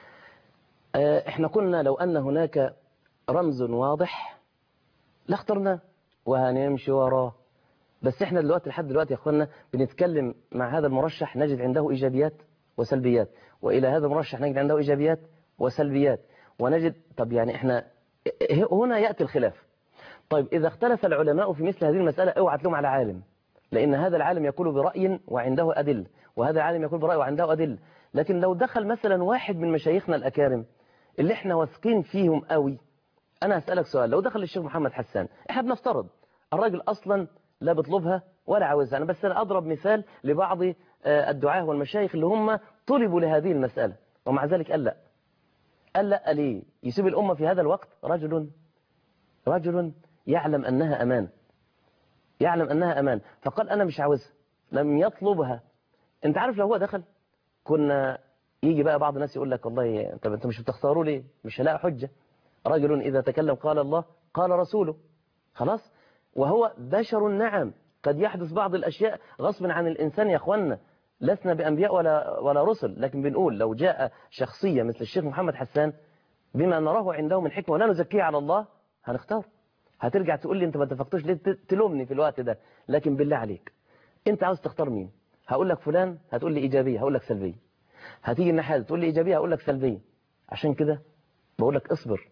آه، احنا قلنا لو أن هناك رمز واضح لاخترناه وهنمشي وراه بس احنا دلوقتي لحد دلوقتي يا اخوانا بنتكلم مع هذا المرشح نجد عنده ايجابيات وسلبيات والى هذا المرشح نجد عنده ايجابيات وسلبيات ونجد طب يعني احنا هنا ياتي الخلاف طيب اذا اختلف العلماء في مثل هذه المساله اوعى تلوم على عالم لان هذا العالم يقول براي وعنده ادله وهذا العالم يقول براي وعنده ادله لكن لو دخل مثلا واحد من مشايخنا الاكارم اللي احنا واثقين فيهم قوي انا هسالك سؤال لو دخل الشيخ محمد حسان احنا بنفترض الراجل اصلا لا بيطلبها ولا عاوزها انا بس انا اضرب مثال لبعض آه، الدعاه والمشايخ اللي هم طلبوا لهذه المساله ومع ذلك قال لا قال لا ليه يسيب الامه في هذا الوقت رجل رجل يعلم انها امان يعلم انها امان فقال انا مش عاوزها لم يطلبها انت عارف لو هو دخل كنا يجي بقى بعض الناس يقول لك والله طب انتوا مش بتختاروا ليه مش هلاقي حجه رجل اذا تكلم قال الله قال رسوله خلاص وهو بشر نعم قد يحدث بعض الاشياء غصب عن الانسان يا اخوانا لسنا بانبياء ولا ولا رسل لكن بنقول لو جاء شخصيه مثل الشيخ محمد حسان بما نراه عنده من حكمه ولا نزكيه على الله هنختار هترجع تقول لي انت ما اتفقتوش ليه ت- تلومني في الوقت ده لكن بالله عليك انت عاوز تختار مين هقول لك فلان هتقول لي ايجابيه هقول لك سلبيه هتيجي الناحيه دي تقول لي ايجابيه هقول لك سلبيه عشان كده بقول لك اصبر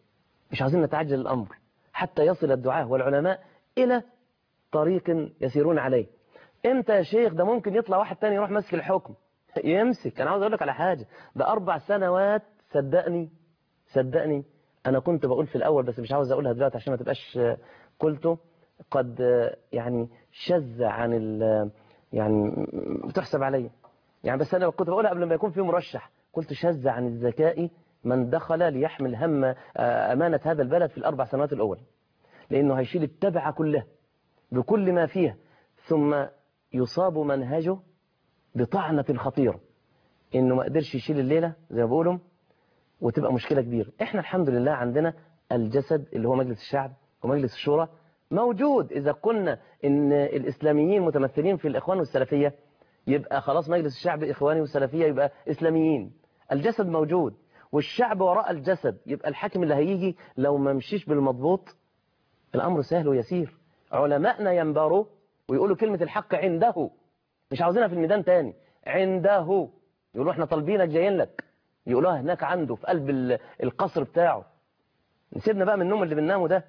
مش عايزين نتعجل الأمر حتى يصل الدعاة والعلماء إلى طريق يسيرون عليه امتى يا شيخ ده ممكن يطلع واحد تاني يروح ماسك الحكم يمسك انا عاوز اقول لك على حاجه ده اربع سنوات صدقني صدقني انا كنت بقول في الاول بس مش عاوز اقولها دلوقتي عشان ما تبقاش آه، قلته قد آه، يعني شذ عن ال يعني بتحسب عليا يعني بس انا كنت بقولها قبل ما يكون في مرشح قلت شذ عن الذكاء من دخل ليحمل هم آه، امانه هذا البلد في الاربع سنوات الاول لانه هيشيل التبعه كلها بكل ما فيها ثم يصاب منهجه بطعنة خطيرة انه ما قدرش يشيل الليلة زي ما بيقولوا وتبقى مشكلة كبيرة احنا الحمد لله عندنا الجسد اللي هو مجلس الشعب ومجلس الشورى موجود اذا قلنا ان الاسلاميين متمثلين في الاخوان والسلفية يبقى خلاص مجلس الشعب اخواني والسلفية يبقى اسلاميين الجسد موجود والشعب وراء الجسد يبقى الحاكم اللي هيجي لو ما مشيش بالمضبوط الامر سهل ويسير علماءنا ينبروا ويقولوا كلمة الحق عنده مش عاوزينها في الميدان تاني عنده يقولوا احنا طالبينك جايين لك يقولوها هناك عنده في قلب ال- القصر بتاعه نسيبنا بقى من النوم اللي بننامه ده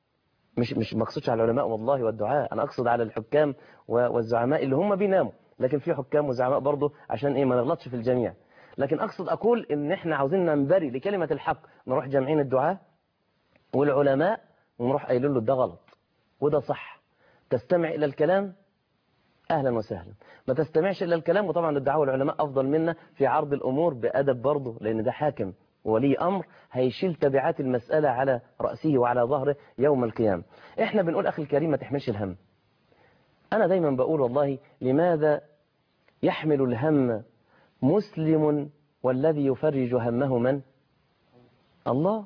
مش مش ما اقصدش على العلماء والله والدعاء انا اقصد على الحكام و- والزعماء اللي هم بيناموا لكن في حكام وزعماء برضه عشان ايه ما نغلطش في الجميع لكن اقصد اقول ان احنا عاوزين ننبري لكلمة الحق نروح جامعين الدعاء والعلماء ونروح قايلين له ده غلط وده صح تستمع إلى الكلام أهلا وسهلا ما تستمعش إلى الكلام وطبعا الدعاء والعلماء أفضل منا في عرض الأمور بأدب برضه لأن ده حاكم ولي أمر هيشيل تبعات المسألة على رأسه وعلى ظهره يوم القيامة إحنا بنقول أخي الكريم ما تحملش الهم أنا دايما بقول والله لماذا يحمل الهم مسلم والذي يفرج همه من الله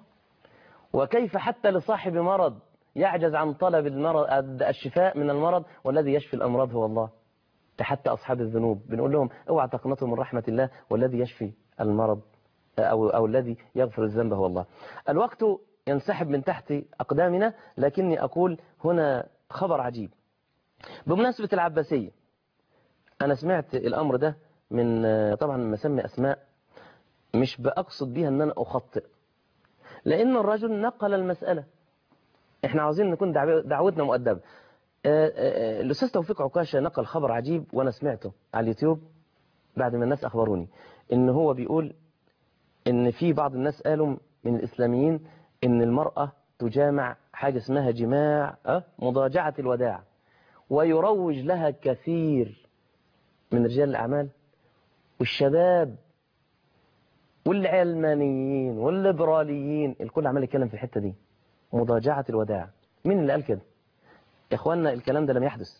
وكيف حتى لصاحب مرض يعجز عن طلب المرض الشفاء من المرض والذي يشفي الأمراض هو الله ده حتى أصحاب الذنوب بنقول لهم اوعى تقنطوا من رحمة الله والذي يشفي المرض أو, أو الذي يغفر الذنب هو الله الوقت ينسحب من تحت أقدامنا لكني أقول هنا خبر عجيب بمناسبة العباسية أنا سمعت الأمر ده من طبعا مسمي أسماء مش بأقصد بيها أن أنا أخطئ لأن الرجل نقل المسألة احنا عاوزين نكون دعو- دعوتنا مؤدبة آه، آه، الأستاذ توفيق عكاشة نقل خبر عجيب وأنا سمعته على اليوتيوب بعد ما الناس أخبروني إن هو بيقول إن في بعض الناس قالوا من الإسلاميين إن المرأة تجامع حاجة اسمها جماع أه؟ مضاجعة الوداع ويروج لها كثير من رجال الأعمال والشباب والعلمانيين والليبراليين الكل عمال يتكلم في الحتة دي مضاجعة الوداع مين اللي قال كده يا اخوانا الكلام ده لم يحدث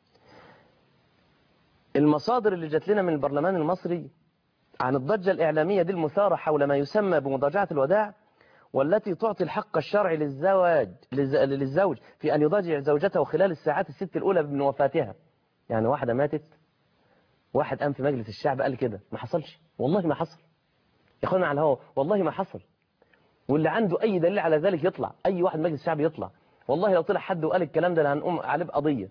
المصادر اللي جات لنا من البرلمان المصري عن الضجة الإعلامية دي المثارة حول ما يسمى بمضاجعة الوداع والتي تعطي الحق الشرعي للزواج للز- للزوج في أن يضاجع زوجته خلال الساعات الست الأولى من وفاتها يعني واحدة ماتت واحد قام في مجلس الشعب قال كده ما حصلش والله ما حصل يا اخوانا على الهوا والله ما حصل واللي عنده اي دليل على ذلك يطلع اي واحد مجلس الشعب يطلع والله لو طلع حد وقال الكلام ده هنقوم عليه بقضيه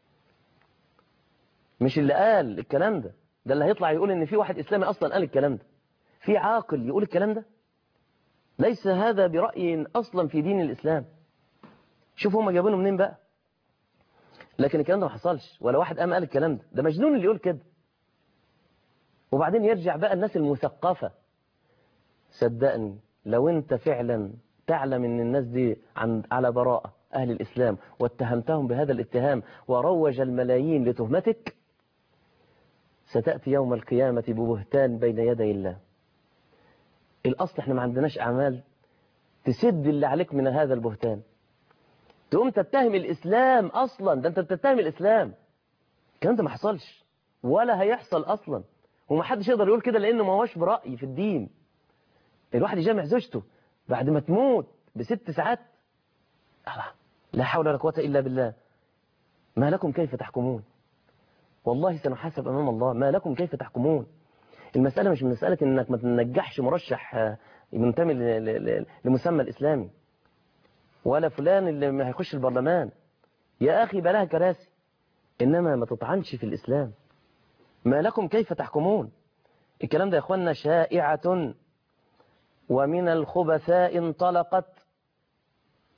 مش اللي قال الكلام ده ده اللي هيطلع يقول ان في واحد اسلامي اصلا قال الكلام ده في عاقل يقول الكلام ده ليس هذا برأي اصلا في دين الاسلام شوفوا هم جابونه منين بقى لكن الكلام ده ما حصلش ولا واحد قام قال الكلام ده ده مجنون اللي يقول كده وبعدين يرجع بقى الناس المثقفه صدقني لو انت فعلا تعلم ان الناس دي عن على براءة اهل الاسلام واتهمتهم بهذا الاتهام وروج الملايين لتهمتك ستأتي يوم القيامة ببهتان بين يدي الله الاصل احنا ما عندناش اعمال تسد اللي عليك من هذا البهتان تقوم تتهم الاسلام اصلا ده انت بتتهم الاسلام الكلام ده ما حصلش ولا هيحصل اصلا ومحدش يقدر يقول كده لانه ما هوش برأي في الدين الواحد يجامع زوجته بعد ما تموت بست ساعات الله. لا حول ولا قوة إلا بالله ما لكم كيف تحكمون والله سنحاسب أمام الله ما لكم كيف تحكمون المسألة مش مسألة إنك ما تنجحش مرشح آه، منتمي ل- ل- ل- لمسمى الإسلامي ولا فلان اللي ما هيخش البرلمان يا أخي بلاها كراسي إنما ما تطعنش في الإسلام ما لكم كيف تحكمون الكلام ده يا إخواننا شائعة ومن الخبثاء انطلقت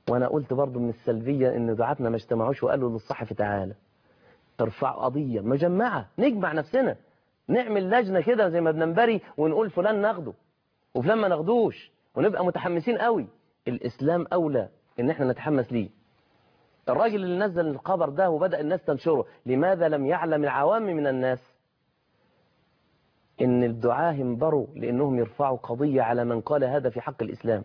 وانا قلت برضو من السلبية ان دعاتنا ما اجتمعوش وقالوا للصحفي تعالى ارفع قضية مجمعة نجمع نفسنا نعمل لجنة كده زي ما بننبري ونقول فلان ناخده وفلان ما ناخدوش ونبقى متحمسين قوي الاسلام اولى ان احنا نتحمس ليه الراجل اللي نزل الخبر ده وبدأ الناس تنشره لماذا لم يعلم العوام من الناس ان الدعاة انبروا لانهم يرفعوا قضية على من قال هذا في حق الاسلام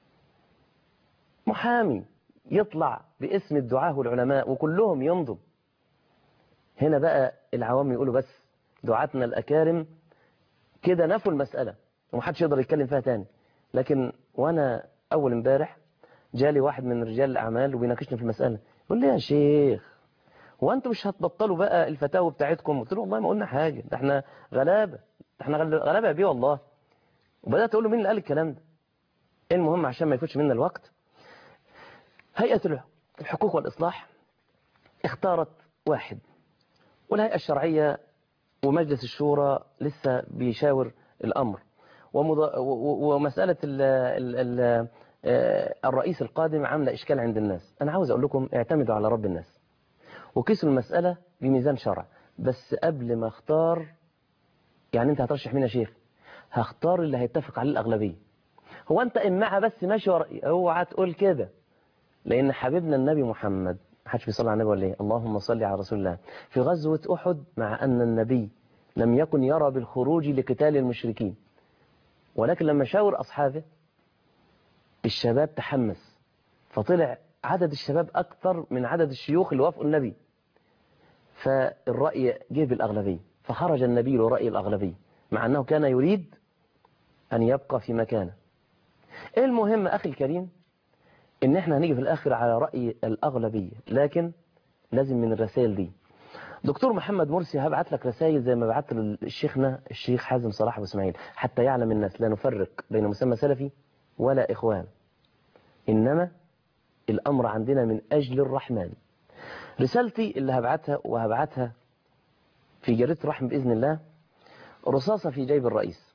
محامي يطلع باسم الدعاة والعلماء وكلهم ينضم هنا بقى العوام يقولوا بس دعاتنا الأكارم كده نفوا المسألة ومحدش يقدر يتكلم فيها تاني لكن وانا اول امبارح جالي واحد من رجال الاعمال وبيناقشني في المسألة يقول لي يا شيخ هو انتوا مش هتبطلوا بقى الفتاوى بتاعتكم قلت له والله ما قلنا حاجة ده احنا غلابة ده احنا غل- غلابة يا بيه والله وبدأت اقول له مين اللي قال الكلام ده المهم عشان ما يفوتش منا الوقت هيئة الحقوق والإصلاح اختارت واحد والهيئة الشرعية ومجلس الشورى لسه بيشاور الأمر ومض... و- و- ومسألة ال... ال... ال... آه، الرئيس القادم عاملة إشكال عند الناس أنا عاوز أقول لكم اعتمدوا على رب الناس وقيسوا المسألة بميزان شرع بس قبل ما اختار يعني انت هترشح مين يا شيخ هختار اللي هيتفق عليه الأغلبية هو انت إمعها بس ماشي ورا اوعى تقول كده لأن حبيبنا النبي محمد محدش بيصلي على النبي ولا ايه اللهم صل على رسول الله في غزوة أحد مع أن النبي لم يكن يرى بالخروج لقتال المشركين ولكن لما شاور أصحابه الشباب تحمس فطلع عدد الشباب أكثر من عدد الشيوخ اللي وافقوا النبي فالرأي جه بالأغلبية فخرج النبي لرأي الأغلبية مع أنه كان يريد أن يبقى في مكانه المهم أخي الكريم ان احنا هنيجي في الاخر على رأي الاغلبية لكن لازم من الرسائل دي دكتور محمد مرسي هبعت لك رسائل زي ما بعت للشيخنا الشيخ حازم صلاح ابو اسماعيل حتى يعلم الناس لا نفرق بين مسمى سلفي ولا اخوان انما الامر عندنا من اجل الرحمن رسالتي اللي هبعتها وهبعتها في جريدة الرحم بإذن الله رصاصة في جيب الرئيس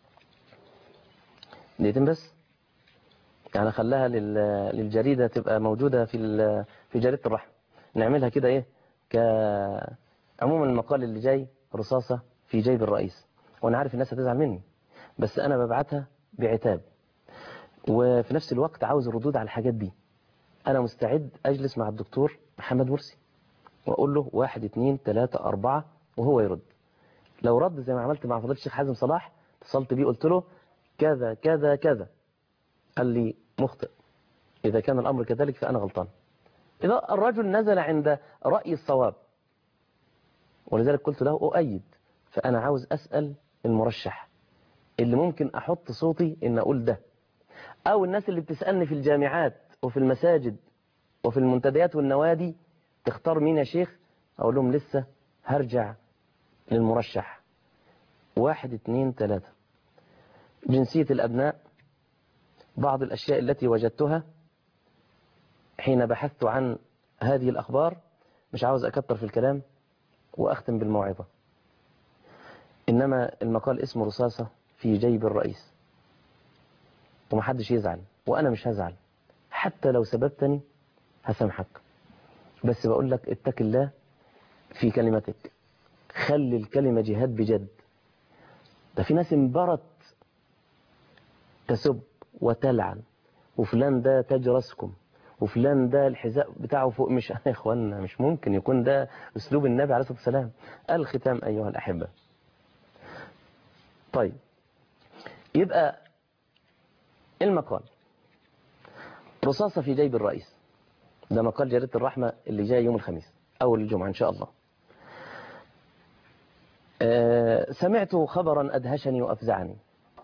دقيقتين بس يعني خلاها لل- للجريدة تبقى موجودة في ال- في جريدة الرحم نعملها كده ايه ك عموما المقال اللي جاي رصاصة في جيب الرئيس وانا عارف الناس هتزعل مني بس انا ببعتها بعتاب وفي نفس الوقت عاوز ردود على الحاجات دي انا مستعد اجلس مع الدكتور محمد مرسي واقول له واحد اتنين تلاتة اربعة وهو يرد لو رد زي ما عملت مع فضيلة الشيخ حازم صلاح اتصلت بيه قلت له كذا كذا كذا قال لي مخطئ إذا كان الأمر كذلك فأنا غلطان إذا الرجل نزل عند رأي الصواب ولذلك قلت له أؤيد فأنا عاوز أسأل المرشح اللي ممكن أحط صوتي إن أقول ده أو الناس اللي بتسألني في الجامعات وفي المساجد وفي المنتديات والنوادي تختار مين يا شيخ أقول لهم لسه هرجع للمرشح واحد اتنين تلاتة جنسية الأبناء بعض الأشياء التي وجدتها حين بحثت عن هذه الأخبار مش عاوز أكتر في الكلام وأختم بالموعظة إنما المقال اسمه رصاصة في جيب الرئيس ومحدش يزعل وأنا مش هزعل حتى لو سببتني هسامحك بس بقول لك اتق الله في كلمتك خلي الكلمة جهاد بجد ده في ناس انبرت تسب وتلعن وفلان ده تاج راسكم وفلان ده الحذاء بتاعه فوق مش يا اخوانا مش ممكن يكون ده اسلوب النبي عليه الصلاه والسلام الختام ايها الاحبه طيب يبقى المقال رصاصه في جيب الرئيس ده مقال جريده الرحمه اللي جاي يوم الخميس اول الجمعه ان شاء الله آه، سمعت خبرا ادهشني وافزعني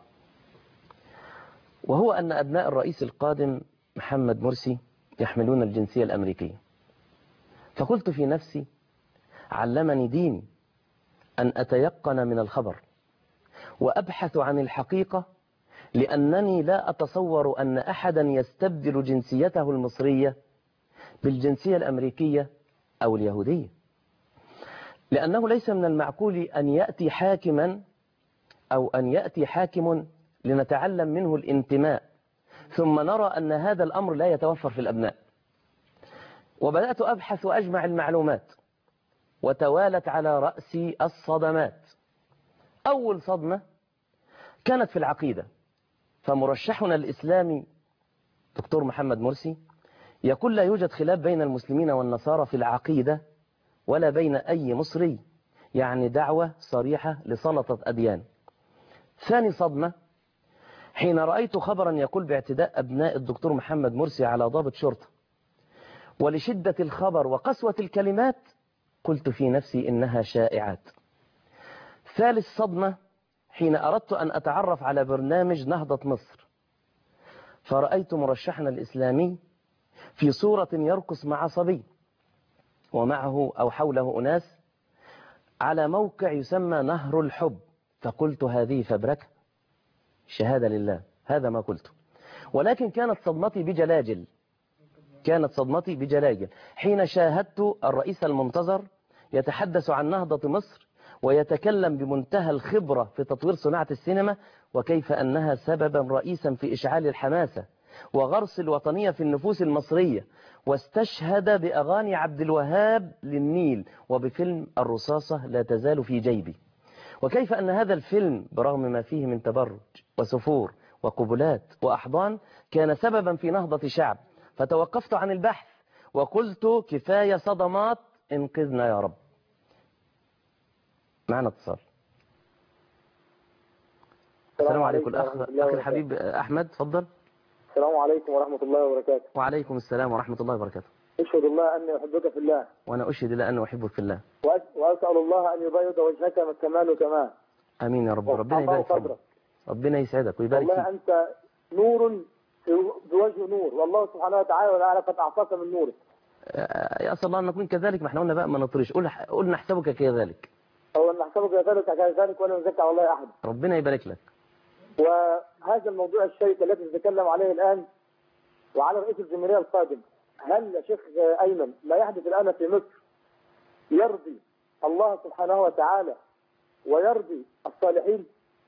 وهو أن أبناء الرئيس القادم محمد مرسي يحملون الجنسية الأمريكية فقلت في نفسي علمني ديني أن أتيقن من الخبر وأبحث عن الحقيقة لأنني لا أتصور أن أحدا يستبدل جنسيته المصرية بالجنسية الأمريكية أو اليهودية لأنه ليس من المعقول أن يأتي حاكما أو أن يأتي حاكم لنتعلم منه الانتماء ثم نرى أن هذا الأمر لا يتوفر في الأبناء وبدأت أبحث وأجمع المعلومات وتوالت على رأسي الصدمات أول صدمة كانت في العقيدة فمرشحنا الإسلامي دكتور محمد مرسي يقول لا يوجد خلاف بين المسلمين والنصارى في العقيدة ولا بين أي مصري يعني دعوة صريحة لسلطة أديان ثاني صدمة حين رأيت خبرا يقول باعتداء أبناء الدكتور محمد مرسي على ضابط شرطة ولشدة الخبر وقسوة الكلمات قلت في نفسي إنها شائعات ثالث صدمة حين أردت أن أتعرف على برنامج نهضة مصر فرأيت مرشحنا الإسلامي في صورة يرقص مع صبي ومعه أو حوله أناس على موقع يسمى نهر الحب فقلت هذه فبركة شهادة لله هذا ما قلت ولكن كانت صدمتي بجلاجل كانت صدمتي بجلاجل حين شاهدت الرئيس المنتظر يتحدث عن نهضة مصر ويتكلم بمنتهى الخبرة في تطوير صناعة السينما وكيف أنها سببا رئيسا في إشعال الحماسة وغرس الوطنية في النفوس المصرية واستشهد بأغاني عبد الوهاب للنيل وبفيلم الرصاصة لا تزال في جيبي وكيف أن هذا الفيلم برغم ما فيه من تبرج وسفور وقبلات وأحضان كان سببا في نهضة شعب فتوقفت عن البحث وقلت كفاية صدمات انقذنا يا رب معنا اتصال السلام عليكم الأخ ورحمة الله أخي وبركاته. الحبيب أحمد تفضل السلام عليكم ورحمة الله وبركاته وعليكم السلام ورحمة الله وبركاته أشهد الله أني أحبك في الله وأنا أشهد إلى أن أحبك في الله وأس- وأسأل الله أن يبيض وجهك كمان كمان آمين يا رب ربنا يبارك في عمرك. ربنا يسعدك ويبارك والله فيك أنت نور في- بوجه نور والله سبحانه وتعالى وتعالى قد أعطاك من نوره آه، يا أسأل الله أن نكون كذلك ما احنا قلنا بقى ما نطرش قول قول نحسبك كذلك أو أن نحسبك كذلك كذلك ولا نزكى على الله أحد ربنا يبارك لك وهذا الموضوع الشيق الذي نتكلم عليه الآن وعلى رئيس الجمهورية القادم هل يا شيخ أيمن ما يحدث الآن في مصر يرضي الله سبحانه وتعالى ويرضي الصالحين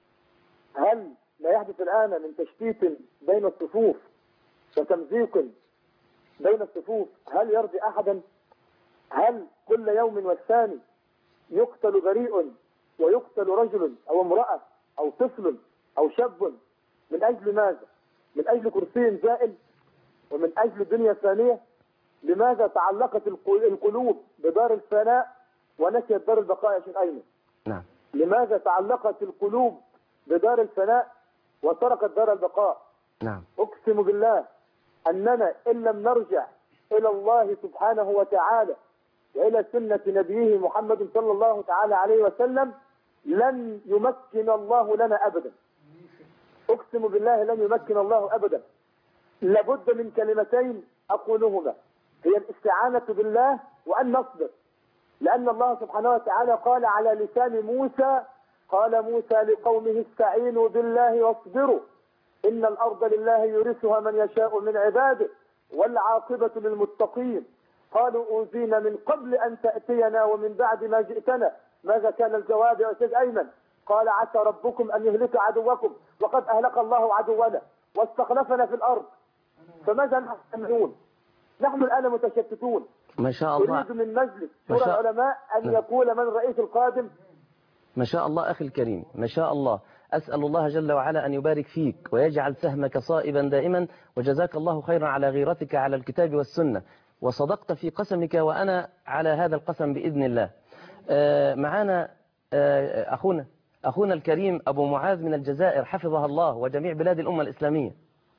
هل ما يحدث الآن من تشتيت بين الصفوف وتمزيق بين الصفوف هل يرضي أحدا هل كل يوم والثاني يقتل بريء ويقتل رجل أو امرأة أو طفل أو شاب من أجل ماذا؟ من أجل كرسي زائل ومن أجل دنيا ثانية لماذا تعلقت القل- القلوب بدار الفناء ونسيت دار البقاء يا شيخ أيمن؟ نعم لماذا تعلقت القلوب بدار الفناء وتركت دار البقاء؟ نعم أقسم بالله أننا إن لم نرجع إلى الله سبحانه وتعالى وإلى سنة نبيه محمد صلى الله تعالى عليه وسلم لن يمكن الله لنا أبدا أقسم بالله لن يمكن الله أبدا لابد من كلمتين أقولهما هي الاستعانة بالله وأن نصبر لأن الله سبحانه وتعالى قال على لسان موسى قال موسى لقومه استعينوا بالله واصبروا إن الأرض لله يورثها من يشاء من عباده والعاقبة للمتقين قالوا أوذينا من قبل أن تأتينا ومن بعد ما جئتنا ماذا كان الجواب يا أستاذ أيمن قال عسى ربكم أن يهلك عدوكم وقد أهلك الله عدونا واستخلفنا في الأرض فماذا نحن نعملون نحن الآن متشتتون ما شاء الله أريد من مجلس ما شورى شاء- العلماء أن نعم. يقول من الرئيس القادم ما شاء الله أخي الكريم ما شاء الله أسأل الله جل وعلا أن يبارك فيك ويجعل سهمك صائبا دائما وجزاك الله خيرا على غيرتك على الكتاب والسنة وصدقت في قسمك وأنا على هذا القسم بإذن الله آه، معنا آه، أخونا أخونا الكريم أبو معاذ من الجزائر حفظها الله وجميع بلاد الأمة الإسلامية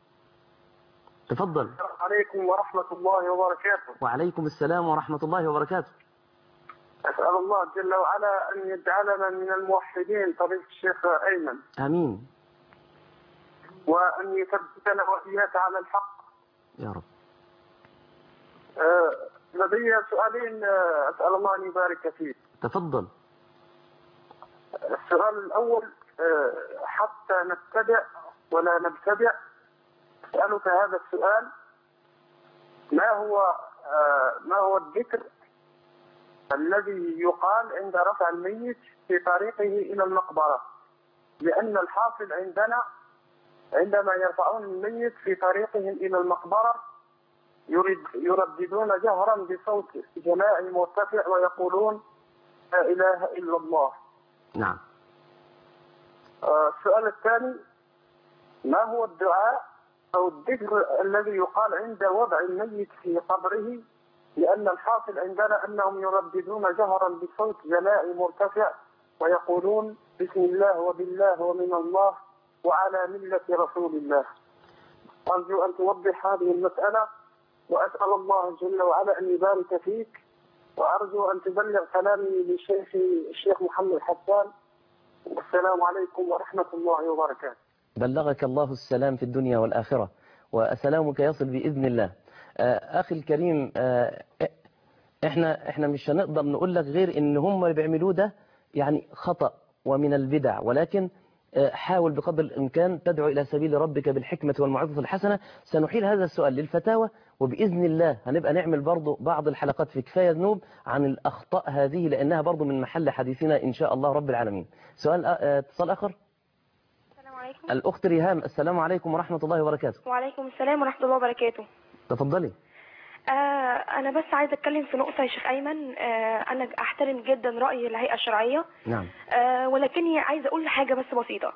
تفضل عليكم ورحمة الله وبركاته وعليكم السلام ورحمة الله وبركاته أسأل الله جل وعلا أن يجعلنا من الموحدين طريق الشيخ أيمن آمين وأن يثبتنا وإياك على الحق يا رب آه، لدي سؤالين آه، أسأل الله أن يبارك فيه تفضل السؤال الأول آه، حتى نتبع ولا نبتدع أسألك هذا السؤال ما هو آه، ما هو الذكر الذي يقال عند رفع الميت في طريقه إلى المقبرة لأن الحاصل عندنا عندما يرفعون الميت في طريقهم إلى المقبرة يرد يرددون جهرا بصوت جماعي مرتفع ويقولون لا إله إلا الله نعم آه، السؤال الثاني ما هو الدعاء أو الذكر الذي يقال عند وضع الميت في قبره لأن الحاصل عندنا أنهم يرددون جهرا بصوت جماعي مرتفع ويقولون بسم الله وبالله ومن الله وعلى ملة رسول الله أرجو أن توضح هذه المسألة وأسأل الله جل وعلا أن يبارك فيك وأرجو أن تبلغ كلامي للشيخ الشيخ محمد حسان والسلام عليكم ورحمة الله وبركاته بلغك الله السلام في الدنيا والآخرة وسلامك يصل بإذن الله آه، أخي الكريم آه، إحنا إحنا مش هنقدر نقول لك غير إن هم اللي بيعملوه ده يعني خطأ ومن البدع ولكن آه، حاول بقدر الإمكان تدعو إلى سبيل ربك بالحكمة والموعظة الحسنة سنحيل هذا السؤال للفتاوى وبإذن الله هنبقى نعمل برضو بعض الحلقات في كفاية ذنوب عن الأخطاء هذه لأنها برضو من محل حديثنا إن شاء الله رب العالمين سؤال آه، اتصال آخر السلام عليكم الأخت ريهام السلام عليكم ورحمة الله وبركاته وعليكم السلام ورحمة الله وبركاته تفضلي آه أنا بس عايزة أتكلم في نقطة يا شيخ أيمن آه أنا أحترم جدا رأي الهيئة الشرعية نعم آه ولكني عايزة أقول حاجة بس بسيطة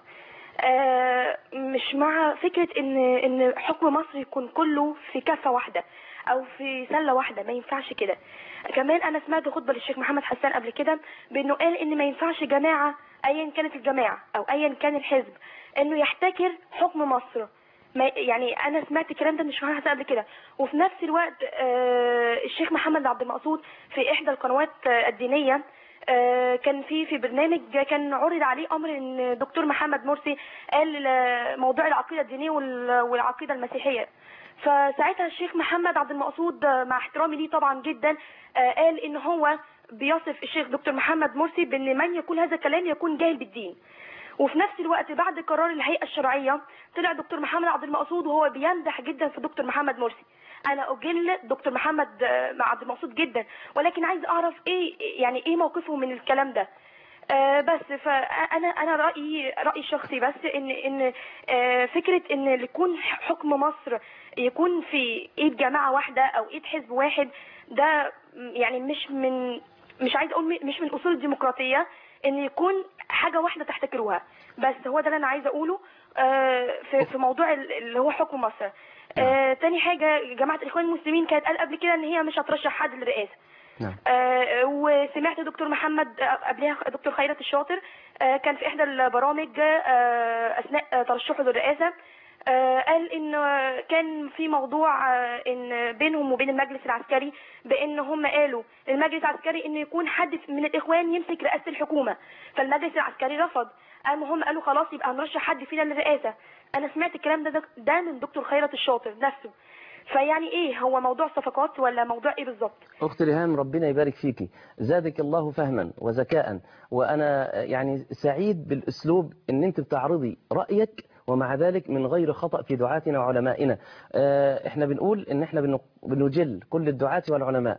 آه مش مع فكرة إن إن حكم مصر يكون كله في كفة واحدة أو في سلة واحدة ما ينفعش كده كمان أنا سمعت خطبة للشيخ محمد حسان قبل كده بإنه قال إن ما ينفعش جماعة أيا كانت الجماعة أو أيا كان الحزب إنه يحتكر حكم مصر ما يعني انا سمعت الكلام ده من الشيخ محمد حسن قبل كده وفي نفس الوقت آه، الشيخ محمد عبد المقصود في احدى القنوات آه، الدينيه آه، كان في في برنامج كان عرض عليه امر ان دكتور محمد مرسي قال آه، موضوع العقيده الدينيه وال- والعقيده المسيحيه فساعتها الشيخ محمد عبد المقصود آه، مع احترامي ليه طبعا جدا آه، قال ان هو بيصف الشيخ دكتور محمد مرسي بان من يقول هذا الكلام يكون جاهل بالدين وفي نفس الوقت بعد قرار الهيئة الشرعية طلع دكتور محمد عبد المقصود وهو بيمدح جدا في دكتور محمد مرسي انا اجل دكتور محمد آه، عبد المقصود جدا ولكن عايز اعرف ايه يعني ايه موقفه من الكلام ده آه بس فانا انا رايي رايي الشخصي بس ان ان آه فكره ان يكون حكم مصر يكون في ايد جماعه واحده او ايد حزب واحد ده يعني مش من مش عايز اقول مش من اصول الديمقراطيه ان يكون حاجه واحده تحتكروها بس هو ده اللي انا عايزه اقوله آه، في في موضوع ال- اللي هو حكم مصر آه، تاني حاجه جماعه الاخوان المسلمين كانت قال قبل كده ان هي مش هترشح حد للرئاسه نعم آه، وسمعت دكتور محمد آه، قبلها دكتور خيرت الشاطر آه، كان في احدى البرامج آه، اثناء آه، ترشحه للرئاسه آه، قال ان آه، كان في موضوع آه، ان بينهم وبين المجلس العسكري بان هم قالوا للمجلس العسكري ان يكون حد من الاخوان يمسك رئاسه الحكومه فالمجلس العسكري رفض قاموا هم قالوا خلاص يبقى هنرشح حد فينا للرئاسه انا سمعت الكلام ده ده من دكتور خيرت الشاطر نفسه فيعني ايه هو موضوع صفقات ولا موضوع ايه بالظبط أخت ريهام ربنا يبارك فيك زادك الله فهما وذكاء وأنا يعني سعيد بالأسلوب أن أنت بتعرضي رأيك ومع ذلك من غير خطأ في دعاتنا وعلمائنا آه، احنا بنقول ان احنا بن- بنجل كل الدعاة والعلماء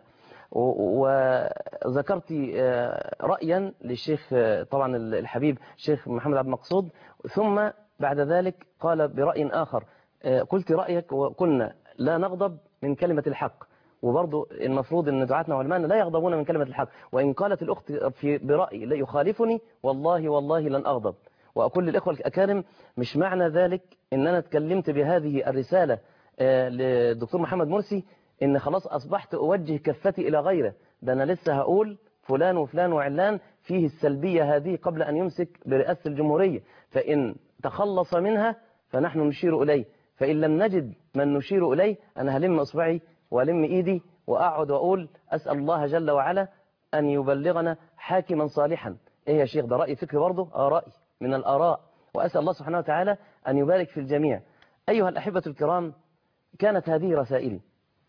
و- وذكرت آه، رأيا للشيخ آه، طبعا الحبيب الشيخ محمد عبد المقصود ثم بعد ذلك قال برأي آخر آه، قلت رأيك وقلنا لا نغضب من كلمة الحق وبرضه المفروض ان دعاتنا وعلمائنا لا يغضبون من كلمة الحق وإن قالت الأخت في برأي لا يخالفني والله والله لن أغضب وأقول للإخوة الأكارم مش معنى ذلك إن أنا اتكلمت بهذه الرسالة آه، للدكتور محمد مرسي إن خلاص أصبحت أوجه كفتي إلى غيره ده أنا لسه هقول فلان وفلان وعلان فيه السلبية هذه قبل أن يمسك برئاسة الجمهورية فإن تخلص منها فنحن نشير إليه فإن لم نجد من نشير إليه أنا هلم إصبعي وألم إيدي وأقعد وأقول أسأل الله جل وعلا أن يبلغنا حاكما صالحا إيه يا شيخ ده رأي فكري برضه آه رأي من الآراء وأسأل الله سبحانه وتعالى أن يبارك في الجميع أيها الأحبة الكرام كانت هذه رسائلي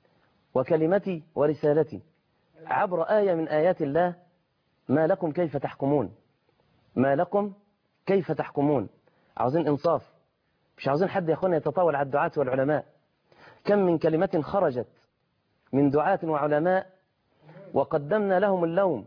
وكلمتي ورسالتي عبر آية من آيات الله ما لكم كيف تحكمون ما لكم كيف تحكمون عاوزين إنصاف مش عاوزين حد يا أخوانا يتطاول على الدعاة والعلماء كم من كلمة خرجت من دعاة وعلماء وقدمنا لهم اللوم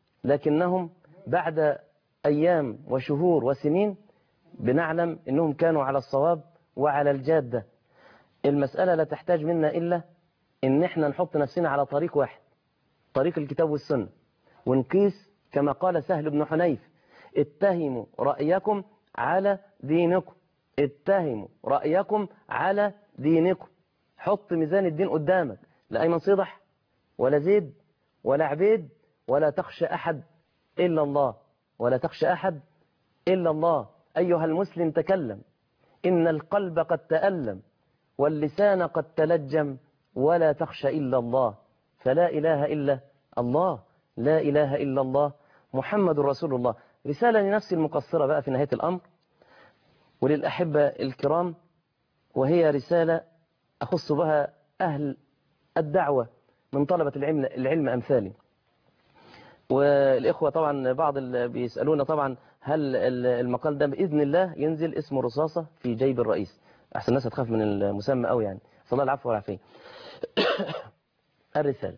لكنهم بعد أيام وشهور وسنين بنعلم أنهم كانوا على الصواب وعلى الجادة المسألة لا تحتاج منا إلا إن احنا نحط نفسنا على طريق واحد طريق الكتاب والسنة ونقيس كما قال سهل بن حنيف اتهموا رأيكم على دينكم اتهموا رأيكم على دينكم حط ميزان الدين قدامك لا أيمن صيدح ولا زيد ولا عبيد ولا تخشى أحد إلا الله ولا تخشى أحد إلا الله أيها المسلم تكلم إن القلب قد تألم واللسان قد تلجم ولا تخشى إلا الله فلا إله إلا الله لا إله إلا الله محمد رسول الله رسالة لنفسي المقصرة بقى في نهاية الأمر وللأحبة الكرام وهي رسالة أخص بها أهل الدعوة من طلبة العلم, العلم أمثالي والإخوة طبعا بعض اللي بيسألونا طبعا هل المقال ده بإذن الله ينزل اسمه رصاصة في جيب الرئيس أحسن الناس هتخاف من المسمى أوي يعني صلى الله العفو والعافية الرسالة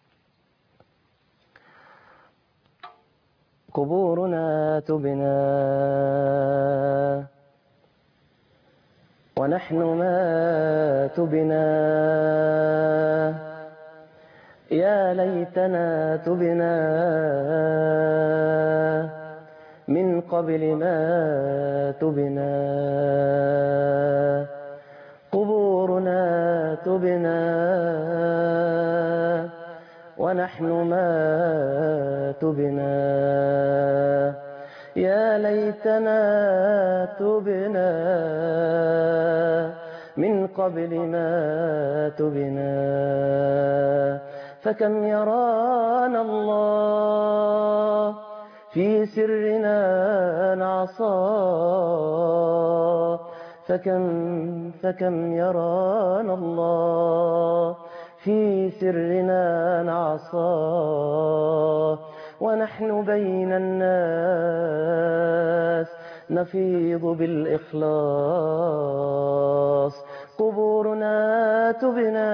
قبورنا تبنا ونحن ما تبنا يا ليتنا تبنا من قبل ما تبنا قبورنا تبنا ونحن ما تبنا يا ليتنا تبنا من قبل ما تبنا فكم يرانا الله في سرنا نعصى فكم فكم يرانا الله في سرنا نعصى ونحن بين الناس نفيض بالإخلاص قبورنا تبنا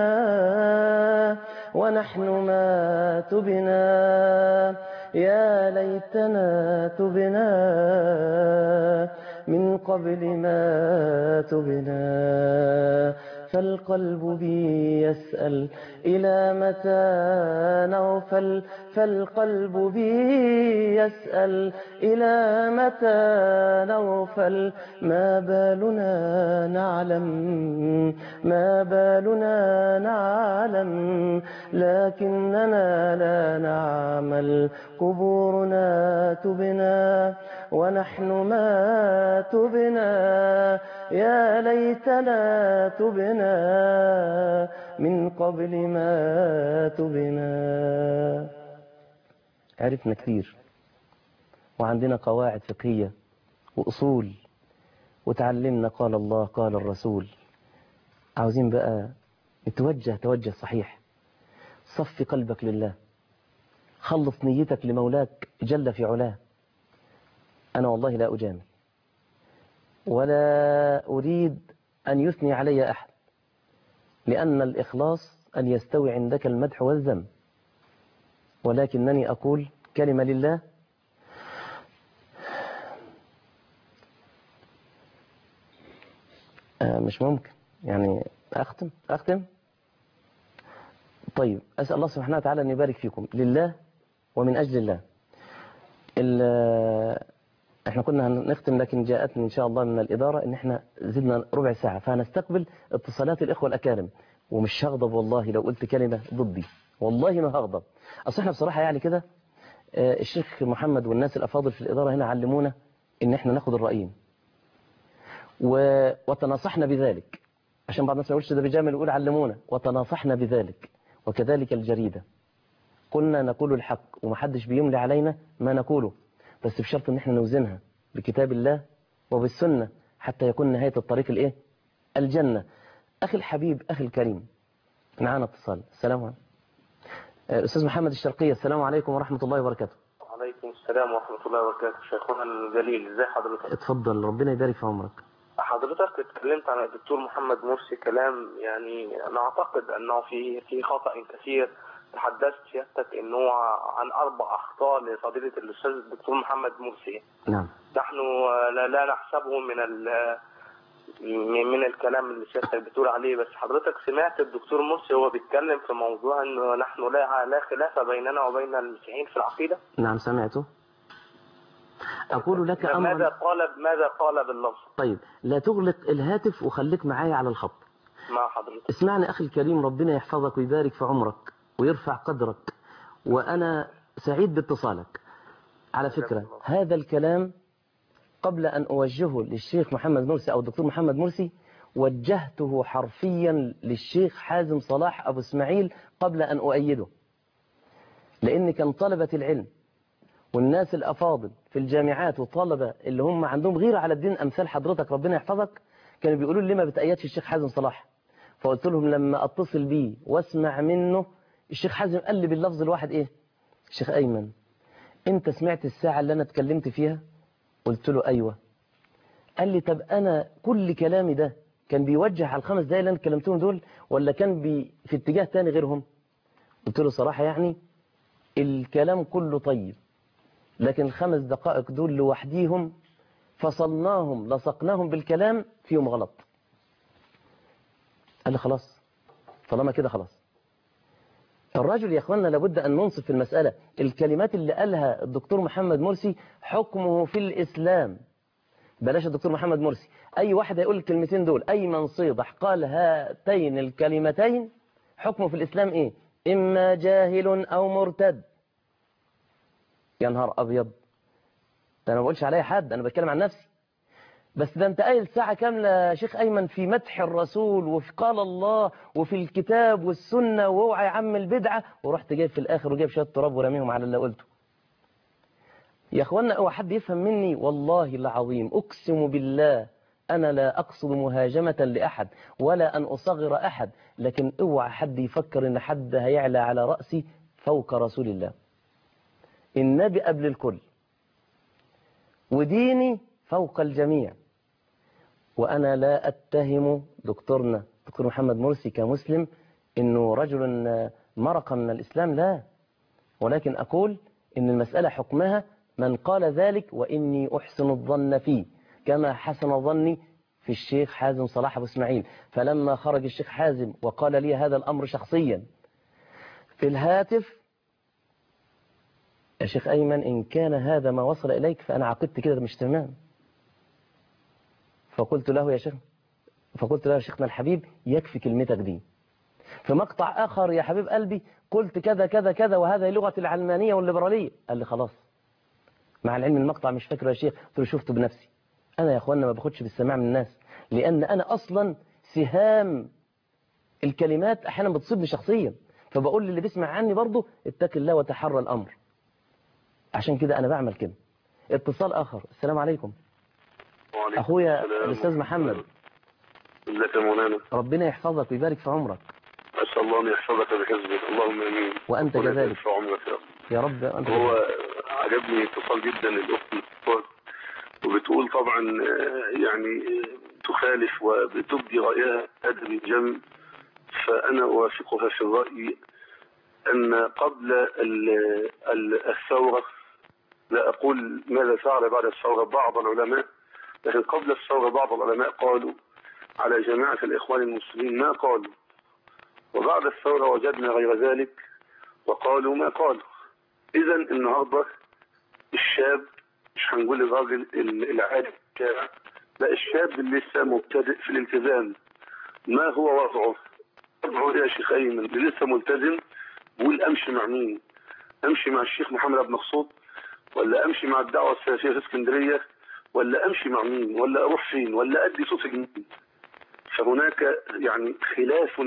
ونحن ما تبنا يا ليتنا تبنا من قبل ما تبنا فالقلب بي يسأل إلى متى نغفل فالقلب بي يسأل إلى متى نغفل ما بالنا نعلم ما بالنا نعلم لكننا لا نعمل قبورنا تبنا ونحن ما تبنا يا ليتنا تبنا من قبل ما تبنا عرفنا كثير وعندنا قواعد فقهية وأصول وتعلمنا قال الله قال الرسول عاوزين بقى توجه توجه صحيح صفي قلبك لله خلص نيتك لمولاك جل في علاه أنا والله لا أجامل ولا أريد أن يثني علي أحد لأن الإخلاص أن يستوي عندك المدح والذم ولكنني أقول كلمة لله آه مش ممكن يعني أختم أختم طيب أسأل الله سبحانه وتعالى أن يبارك فيكم لله ومن أجل الله احنا كنا هنختم لكن جاءتني ان شاء الله من الاداره ان احنا زدنا ربع ساعه فهنستقبل اتصالات الاخوه الاكارم ومش هغضب والله لو قلت كلمه ضدي والله ما هغضب اصل احنا بصراحه يعني كده الشيخ محمد والناس الافاضل في الاداره هنا علمونا ان احنا ناخد الرايين و... وتناصحنا بذلك عشان بعض الناس ما يقولش ده بيجامل ويقول علمونا وتناصحنا بذلك وكذلك الجريده قلنا نقول الحق ومحدش بيملي علينا ما نقوله بس بشرط ان احنا نوزنها بكتاب الله وبالسنة حتى يكون نهاية الطريق الايه الجنة اخي الحبيب اخي الكريم معانا اتصال السلام عليكم الاستاذ محمد الشرقية السلام عليكم ورحمة الله وبركاته وعليكم السلام ورحمة الله وبركاته شيخنا الجليل ازي حضرتك اتفضل ربنا يبارك في عمرك حضرتك اتكلمت عن الدكتور محمد مرسي كلام يعني انا اعتقد انه في في خطأ كثير تحدثت سيادتك انه عن اربع اخطاء لفضيله الاستاذ الدكتور محمد مرسي نعم نحن لا, لا نحسبه من م- من الكلام اللي سيادتك بتقول عليه بس حضرتك سمعت الدكتور مرسي وهو بيتكلم في موضوع انه نحن لا لا خلاف بيننا وبين المسيحيين في العقيده نعم سمعته أقول لك ماذا أمرا قال ماذا قال باللفظ طيب لا تغلق الهاتف وخليك معايا على الخط مع حضرتك اسمعني أخي الكريم ربنا يحفظك ويبارك في عمرك ويرفع قدرك وأنا سعيد باتصالك على فكرة هذا الكلام قبل أن أوجهه للشيخ محمد مرسي أو الدكتور محمد مرسي وجهته حرفيا للشيخ حازم صلاح أبو اسماعيل قبل أن أؤيده لأن كان طلبة العلم والناس الأفاضل في الجامعات والطلبة اللي هم عندهم غيرة على الدين أمثال حضرتك ربنا يحفظك كانوا بيقولوا لي ليه ما بتأيدش الشيخ حازم صلاح فقلت لهم لما أتصل بيه واسمع منه الشيخ حازم قال لي باللفظ الواحد إيه الشيخ أيمن أنت سمعت الساعة اللي أنا اتكلمت فيها قلت له أيوة قال لي طب أنا كل كلامي ده كان بيوجه على الخمس دقايق اللي أنا اتكلمتهم دول ولا كان بي في اتجاه تاني غيرهم قلت له صراحة يعني الكلام كله طيب لكن الخمس دقائق دول لوحديهم فصلناهم لصقناهم بالكلام فيهم غلط قال لي خلاص طالما كده خلاص الرجل يا اخوانا لابد ان ننصف في المسألة الكلمات اللي قالها الدكتور محمد مرسي حكمه في الإسلام بلاش الدكتور محمد مرسي أي واحد هيقول الكلمتين دول أي من صيدح قال هاتين الكلمتين حكمه في الإسلام إيه إما جاهل أو مرتد يا نهار أبيض ده أنا ما بقولش عليا حد أنا بتكلم عن نفسي بس ده أنت قايل ساعة كاملة يا شيخ أيمن في مدح الرسول وفي قال الله وفي الكتاب والسنة واوعى يا عم البدعة ورحت جايب في الآخر وجايب شوية تراب ورميهم على اللي قلته يا اخوانا اوعى حد يفهم مني والله العظيم اقسم بالله انا لا اقصد مهاجمة لاحد ولا ان اصغر احد لكن اوعى حد يفكر ان حد هيعلى على رأسي فوق رسول الله النبي قبل الكل وديني فوق الجميع وانا لا اتهم دكتورنا دكتور محمد مرسي كمسلم انه رجل مرق من الاسلام لا ولكن اقول ان المسألة حكمها من قال ذلك وإني أحسن الظن فيه كما حسن ظني في الشيخ حازم صلاح أبو اسماعيل فلما خرج الشيخ حازم وقال لي هذا الأمر شخصيا في الهاتف يا شيخ أيمن إن كان هذا ما وصل إليك فأنا عقدت كده مش تمام فقلت له يا شيخ فقلت له يا شيخنا الحبيب يكفي كلمتك دي في مقطع آخر يا حبيب قلبي قلت كذا كذا كذا وهذا لغة العلمانية والليبرالية قال لي خلاص مع العلم المقطع مش فاكره يا شيخ قلت له شفته بنفسي أنا يا أخوانا ما باخدش بالسماع من الناس لأن أنا أصلا سهام الكلمات أحيانا بتصيبني شخصيا فبقول للي بيسمع عني برضه اتق الله وتحرى الأمر عشان كده أنا بعمل كده اتصال آخر السلام عليكم وعليكم أخويا السلام. الأستاذ محمد ازيك يا مولانا ربنا يحفظك ويبارك في عمرك اسال الله ان يحفظك بحزبك اللهم امين وأنت ربنا كذلك. يبارك في عمرك يا رب يا رب أنت هو عجبني اتصال جدا الاخت الاتصال وبتقول طبعا آه، يعني آه، تخالف وبتبدي رايها هذا الجم فانا اوافقها في الراي ان قبل ال- ال- الثوره لا اقول ماذا فعل بعد الثوره بعض العلماء لكن قبل الثوره بعض العلماء قالوا على جماعه الاخوان المسلمين ما قالوا وبعد الثوره وجدنا غير ذلك وقالوا ما قالوا اذا النهارده الشاب مش هنقول الراجل ال- العادي في الشارع لا الشاب اللي لسه مبتدئ في الالتزام ما هو وضعه؟ وضعه إيه يا شيخ ايمن اللي لسه ملتزم بقول امشي مع مين؟ امشي مع الشيخ محمد عبد مقصود ولا امشي مع الدعوه السلفيه في اسكندريه ولا امشي مع مين ولا اروح فين ولا ادي صوتي لمين؟ فهناك يعني خلاف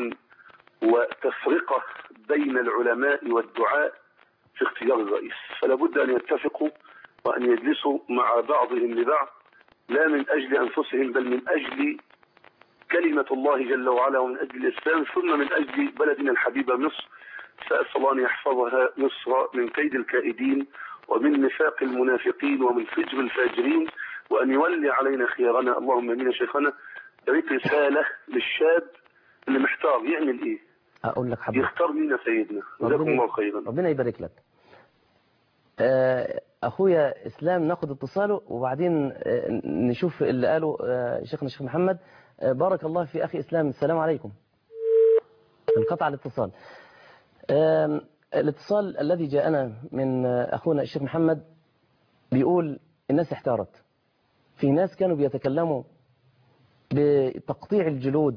وتفرقه بين العلماء والدعاء في اختيار الرئيس فلا بد أن يتفقوا وأن يجلسوا مع بعضهم لبعض لا من أجل أنفسهم بل من أجل كلمة الله جل وعلا ومن أجل الإسلام ثم من أجل بلدنا الحبيبة مصر فأسأل الله أن يحفظها مصر من كيد الكائدين ومن نفاق المنافقين ومن فجر الفاجرين وأن يولي علينا خيارنا اللهم امين يا شيخنا ريت رسالة للشاب اللي محتار يعمل إيه أقول لك حبيبي يختار مين يا سيدنا جزاكم الله خيرا ربنا يبارك لك آه اخويا اسلام ناخد اتصاله وبعدين آه، نشوف اللي قاله آه، شيخنا الشيخ محمد آه، بارك الله في اخي اسلام السلام عليكم انقطع الاتصال آم، الاتصال الذي جاءنا من آه، اخونا الشيخ محمد بيقول الناس احتارت في ناس كانوا بيتكلموا بتقطيع الجلود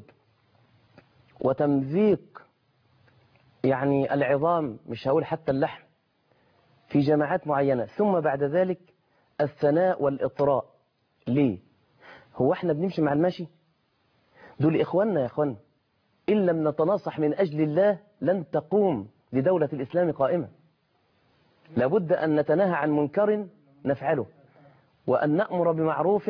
وتمزيق يعني العظام مش هقول حتى اللحم في جماعات معينة ثم بعد ذلك الثناء والإطراء ليه هو احنا بنمشي مع الماشي دول إخواننا يا إخوان إن لم نتناصح من أجل الله لن تقوم لدولة الإسلام قائمة لابد أن نتناهى عن منكر نفعله وأن نأمر بمعروف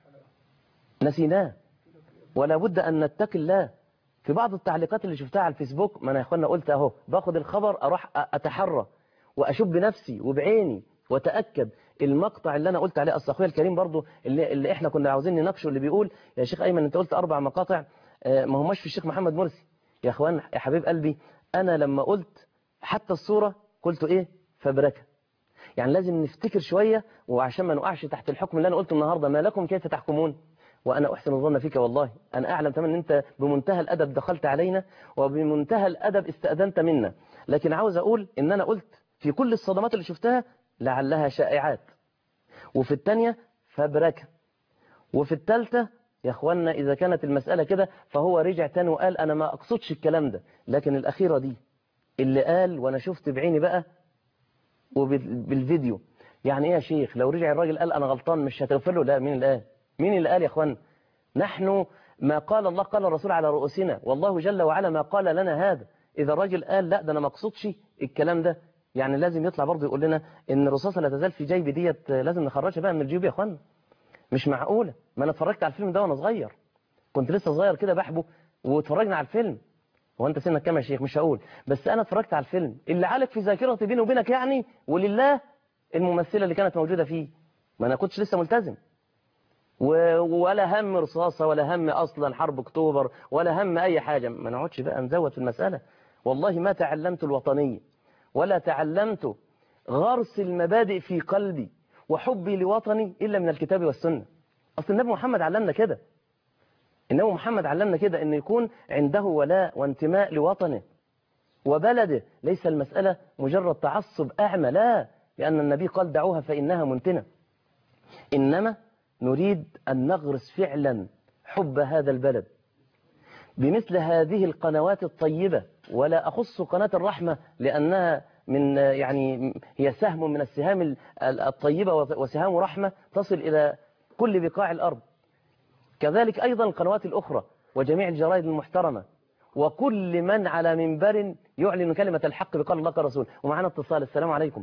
نسيناه ولا بد أن نتقي الله في بعض التعليقات اللي شفتها على الفيسبوك ما أنا يا إخوانا قلت أهو باخد الخبر أروح أتحرى وأشوف بنفسي وبعيني وتأكد المقطع اللي أنا قلت عليه أصل أخويا الكريم برضو اللي, اللي إحنا كنا عاوزين نناقشه اللي بيقول يا شيخ أيمن أنت قلت أربع مقاطع آه، ما هماش في الشيخ محمد مرسي يا إخوان يا حبيب قلبي أنا لما قلت حتى الصورة قلت إيه فبركة يعني لازم نفتكر شوية وعشان ما نقعش تحت الحكم اللي أنا قلته النهاردة ما لكم كيف تحكمون وأنا أحسن الظن فيك والله أنا أعلم تماما أن أنت بمنتهى الأدب دخلت علينا وبمنتهى الأدب استأذنت منا لكن عاوز أقول إن أنا قلت في كل الصدمات اللي شفتها لعلها شائعات وفي الثانية فبركة وفي الثالثة يا أخوانا إذا كانت المسألة كده فهو رجع تاني وقال أنا ما أقصدش الكلام ده لكن الأخيرة دي اللي قال وأنا شفت بعيني بقى وبالفيديو يعني ايه يا شيخ لو رجع الراجل قال انا غلطان مش هتغفر له لا مين اللي قال مين اللي قال يا اخوان نحن ما قال الله قال الرسول على رؤوسنا والله جل وعلا ما قال لنا هذا اذا الراجل قال لا ده انا ما اقصدش الكلام ده يعني لازم يطلع برضه يقول لنا ان الرصاصه لا تزال في جيبي ديت لازم نخرجها بقى من الجيوب يا اخوان مش معقوله ما انا اتفرجت على الفيلم ده وانا صغير كنت لسه صغير كده بحبه واتفرجنا على الفيلم هو انت سنك كام يا شيخ مش هقول بس انا اتفرجت على الفيلم اللي علق في ذاكرتي بيني وبينك يعني ولله الممثله اللي كانت موجوده فيه ما انا كنتش لسه ملتزم و... ولا هم رصاصه ولا هم اصلا حرب اكتوبر ولا هم اي حاجه ما نقعدش بقى نزود في المساله والله ما تعلمت الوطنيه ولا تعلمت غرس المبادئ في قلبي وحبي لوطني الا من الكتاب والسنه اصل النبي محمد علمنا كده النبي محمد علمنا كده ان يكون عنده ولاء وانتماء لوطنه وبلده ليس المسألة مجرد تعصب أعمى لا لأن النبي قال دعوها فإنها منتنة إنما نريد أن نغرس فعلا حب هذا البلد بمثل هذه القنوات الطيبة ولا أخص قناة الرحمة لأنها من يعني هي سهم من السهام الطيبة وسهام رحمة تصل إلى كل بقاع الأرض كذلك أيضا القنوات الأخرى وجميع الجرائد المحترمة وكل من على منبر يعلن كلمة الحق بقال الله كرسول ومعنا اتصال السلام عليكم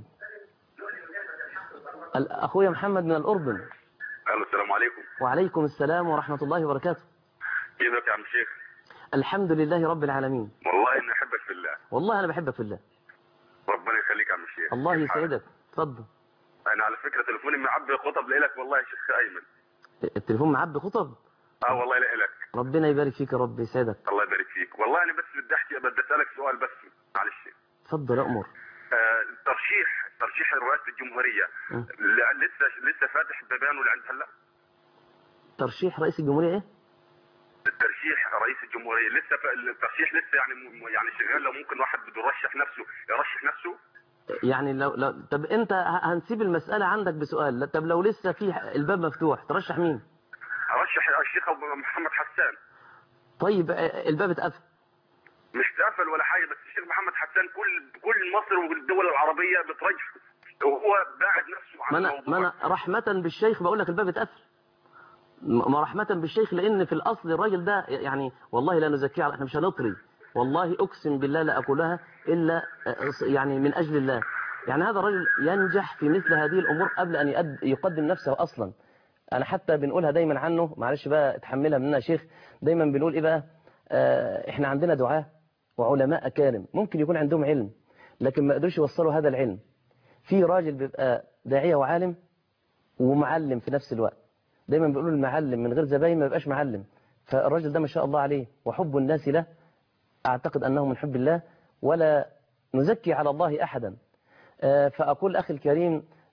أخويا محمد من الأردن الو السلام عليكم وعليكم السلام ورحمة الله وبركاته كيفك يا عم شيخ الحمد لله رب العالمين والله اني احبك في الله والله أنا بحبك في الله ربنا يخليك يا عم شيخ الله يسعدك اتفضل انا على فكره تليفوني معبي خطب لك والله يا شيخ ايمن التليفون معبي خطب اه والله لا لك ربنا يبارك فيك يا رب يسعدك الله يبارك فيك والله انا بس بدي احكي بدي اسالك سؤال بس معلش اتفضل امر آه ترشيح ترشيح رئاسه الجمهوريه ل- لسه لسه فاتح بيبانه لعند هلا ترشيح رئيس الجمهورية ايه الترشيح رئيس الجمهوريه لسه ف... الترشيح لسه يعني م- يعني شغال لو ممكن واحد بده يرشح نفسه يرشح نفسه يعني لو, لو طب انت ه- هنسيب المسألة عندك بسؤال لا، طب لو لسه في الباب مفتوح ترشح مين ارشح الشيخ أبو محمد حسان طيب آه، الباب اتقفل مش تقفل ولا حاجه بس الشيخ محمد حسان كل كل مصر والدول العربيه بترجف وهو باعد نفسه عن ما انا الموضوع ما انا رحمة بالشيخ بقول لك الباب اتقفل م- ما رحمة بالشيخ لان في الاصل الراجل ده يعني والله لا نزكيه على- احنا مش هنطري والله اقسم بالله لا اقولها الا آه، يعني من اجل الله يعني هذا الرجل ينجح في مثل هذه الامور قبل ان يقد- يقدم نفسه اصلا انا حتى بنقولها دايما عنه معلش بقى اتحملها مننا يا شيخ دايما بنقول ايه بقى آه احنا عندنا دعاة وعلماء اكارم ممكن يكون عندهم علم لكن ما قدروش يوصلوا هذا العلم في راجل بيبقى داعية وعالم ومعلم في نفس الوقت دايما بيقولوا المعلم من غير زباين ما يبقاش معلم فالراجل ده ما شاء الله عليه وحب الناس له اعتقد انه من حب الله ولا نزكي على الله احدا آه، فاقول اخي الكريم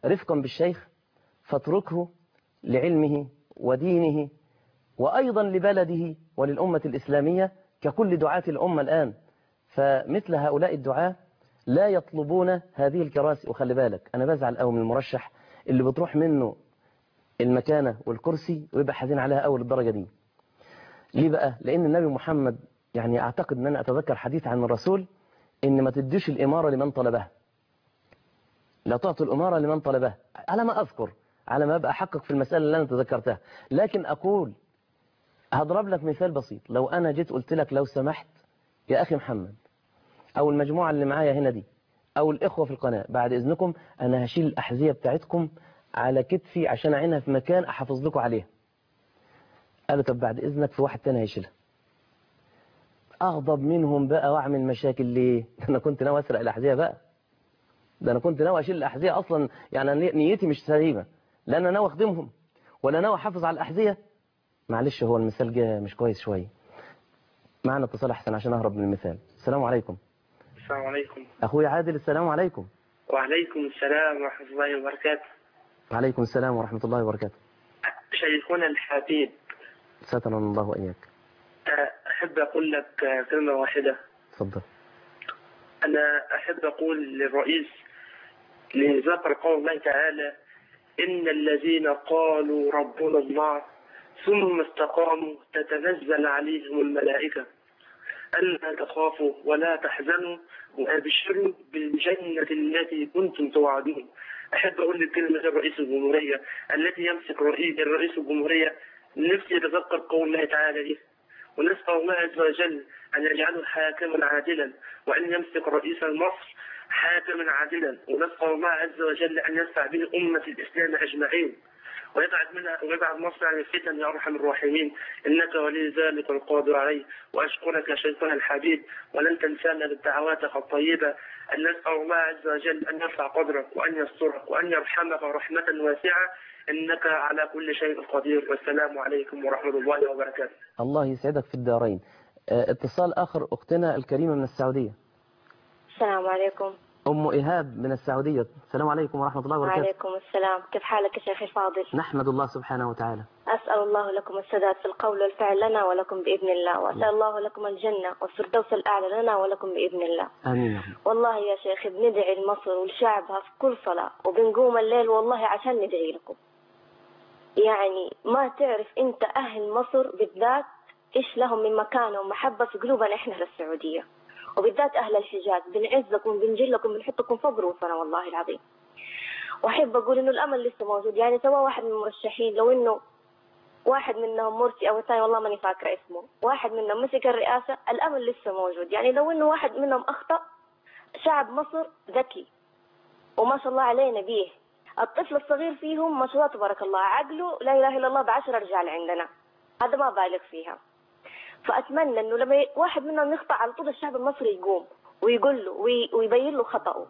رفقا بالشيخ فاتركه لعلمه ودينه وأيضا لبلده وللأمة الإسلامية ككل دعاة الأمة الآن فمثل هؤلاء الدعاة لا يطلبون هذه الكراسي وخلي بالك أنا بزعل قوي من المرشح اللي بتروح منه المكانة والكرسي ويبقى حزين عليها أول الدرجة دي ليه بقى؟ لأن النبي محمد يعني أعتقد أن أنا أتذكر حديث عن الرسول إن ما تديش الإمارة لمن طلبها لا تعطي الإمارة لمن طلبها على ما أذكر على ما أبقى أحقق في المسألة اللي أنا تذكرتها لكن أقول هضرب لك مثال بسيط لو أنا جيت قلت لك لو سمحت يا أخي محمد أو المجموعة اللي معايا هنا دي أو الإخوة في القناة بعد إذنكم أنا هشيل الأحذية بتاعتكم على كتفي عشان أعينها في مكان أحافظ لكم عليها قالوا طب بعد إذنك في واحد تاني هيشيلها أغضب منهم بقى وأعمل مشاكل ليه ده أنا كنت ناوي أسرق الأحذية بقى ده أنا كنت ناوي أشيل الأحذية أصلا يعني أنا نيتي مش سليمة لا أنا ناوي أخدمهم ولا ناوي أحافظ على الأحذية معلش هو المثال جه مش كويس شوية معنا اتصال أحسن عشان أهرب من المثال السلام عليكم السلام عليكم أخوي عادل السلام عليكم وعليكم السلام ورحمة الله وبركاته وعليكم السلام ورحمة الله وبركاته شيخنا الحبيب سترنا الله وإياك أحب أقول لك كلمة واحدة تفضل أنا أحب أقول للرئيس لذكر قول الله تعالى إن الذين قالوا ربنا الله ثم استقاموا تتنزل عليهم الملائكة ألا تخافوا ولا تحزنوا وأبشروا بالجنة التي كنتم توعدون أحب أقول لكلمة الرئيس الجمهورية التي يمسك رئيس الرئيس الجمهورية نفسي يتذكر قول الله تعالى دي ونسأل الله عز وجل أن يجعله حاكما عادلا وأن يمسك رئيس مصر حاكما عادلا ونسأل الله عز وجل أن ينفع به أمة الإسلام أجمعين ويبعد منها ويبعد مصر عن الفتن يا ارحم الراحمين انك ولي ذلك القادر عليه واشكرك يا شيخنا الحبيب ولن تنسانا بدعواتك الطيبه ان نسال الله عز وجل ان يرفع قدرك وان يسترك وان يرحمك رحمه واسعه انك على كل شيء قدير والسلام عليكم ورحمه الله وبركاته. الله يسعدك في الدارين آه، اتصال آخر أختنا الكريمة من السعودية السلام عليكم أم إيهاب من السعودية السلام عليكم ورحمة الله وبركاته وعليكم السلام كيف حالك يا شيخي الفاضل نحمد الله سبحانه وتعالى أسأل الله لكم السداد في القول والفعل لنا ولكم بإذن الله وأسأل الله لكم الجنة والفردوس الأعلى لنا ولكم بإذن الله آمين يا رب. والله يا شيخي بندعي لمصر ولشعبها في كل صلاة وبنقوم الليل والله عشان ندعي لكم يعني ما تعرف أنت أهل مصر بالذات إيش لهم من مكانة ومحبة في قلوبنا إحنا للسعودية وبالذات أهل الحجاز بنعزكم بنجلكم بنحطكم فوق رؤوسنا والله العظيم وأحب أقول إنه الأمل لسه موجود يعني سواء واحد من المرشحين لو إنه واحد منهم مرسي أو الثاني والله ماني فاكرة اسمه واحد منهم مسك الرئاسة الأمل لسه موجود يعني لو إنه واحد منهم أخطأ شعب مصر ذكي وما شاء الله عليه نبيه الطفل الصغير فيهم ما شاء الله تبارك الله عقله لا إله إلا الله بعشر رجال عندنا هذا ما بالغ فيها فأتمنى إنه لما ي- واحد منهم يخطأ على طول الشعب المصري يقوم ويقول له وي- ويبين له خطأه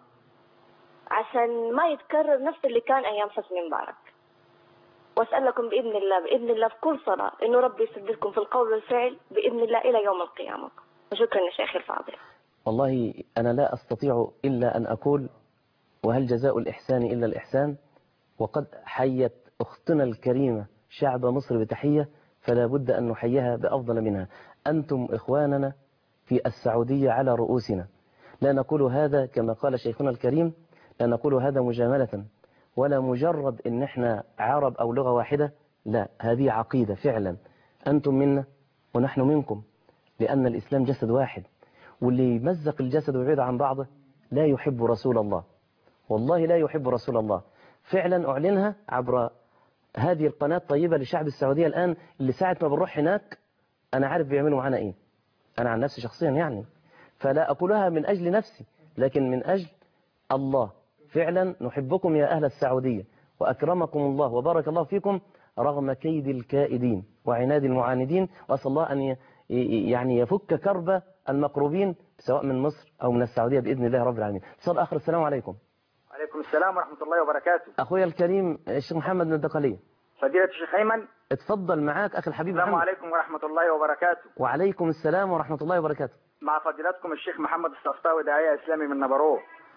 عشان ما يتكرر نفس اللي كان أيام حسني مبارك وأسألكم بإذن الله بإذن الله في كل صلاة إنه ربي يسددكم في القول والفعل بإذن الله إلى يوم القيامة وشكرا يا شيخي الفاضل والله أنا لا أستطيع إلا أن أقول وهل جزاء الإحسان إلا الإحسان وقد حيت أختنا الكريمة شعب مصر بتحية فلا بد أن نحييها بأفضل منها أنتم إخواننا في السعودية على رؤوسنا لا نقول هذا كما قال شيخنا الكريم لا نقول هذا مجاملة ولا مجرد إن إحنا عرب أو لغة واحدة لا هذه عقيدة فعلا أنتم منا ونحن منكم لأن الإسلام جسد واحد واللي يمزق الجسد ويبعد عن بعضه لا يحب رسول الله والله لا يحب رسول الله فعلا أعلنها عبر هذه القناة الطيبة لشعب السعودية الآن اللي ساعة ما بنروح هناك أنا عارف بيعملوا معانا إيه أنا عن نفسي شخصيا يعني فلا أقولها من أجل نفسي لكن من أجل الله فعلا نحبكم يا أهل السعودية وأكرمكم الله وبارك الله فيكم رغم كيد الكائدين وعناد المعاندين وأسأل الله أن ي- ي- يعني يفك كرب المقروبين سواء من مصر أو من السعودية بإذن الله رب العالمين اتصال آخر السلام عليكم عليكم السلام ورحمة الله وبركاته أخويا الكريم الشيخ محمد من الدقلية فضيلة الشيخ أيمن اتفضل معاك أخي الحبيب السلام محمد عليكم ورحمة الله وبركاته وعليكم السلام ورحمة الله وبركاته مع فضيلتكم الشيخ محمد الصفطاوي داعية إسلامي من نبروه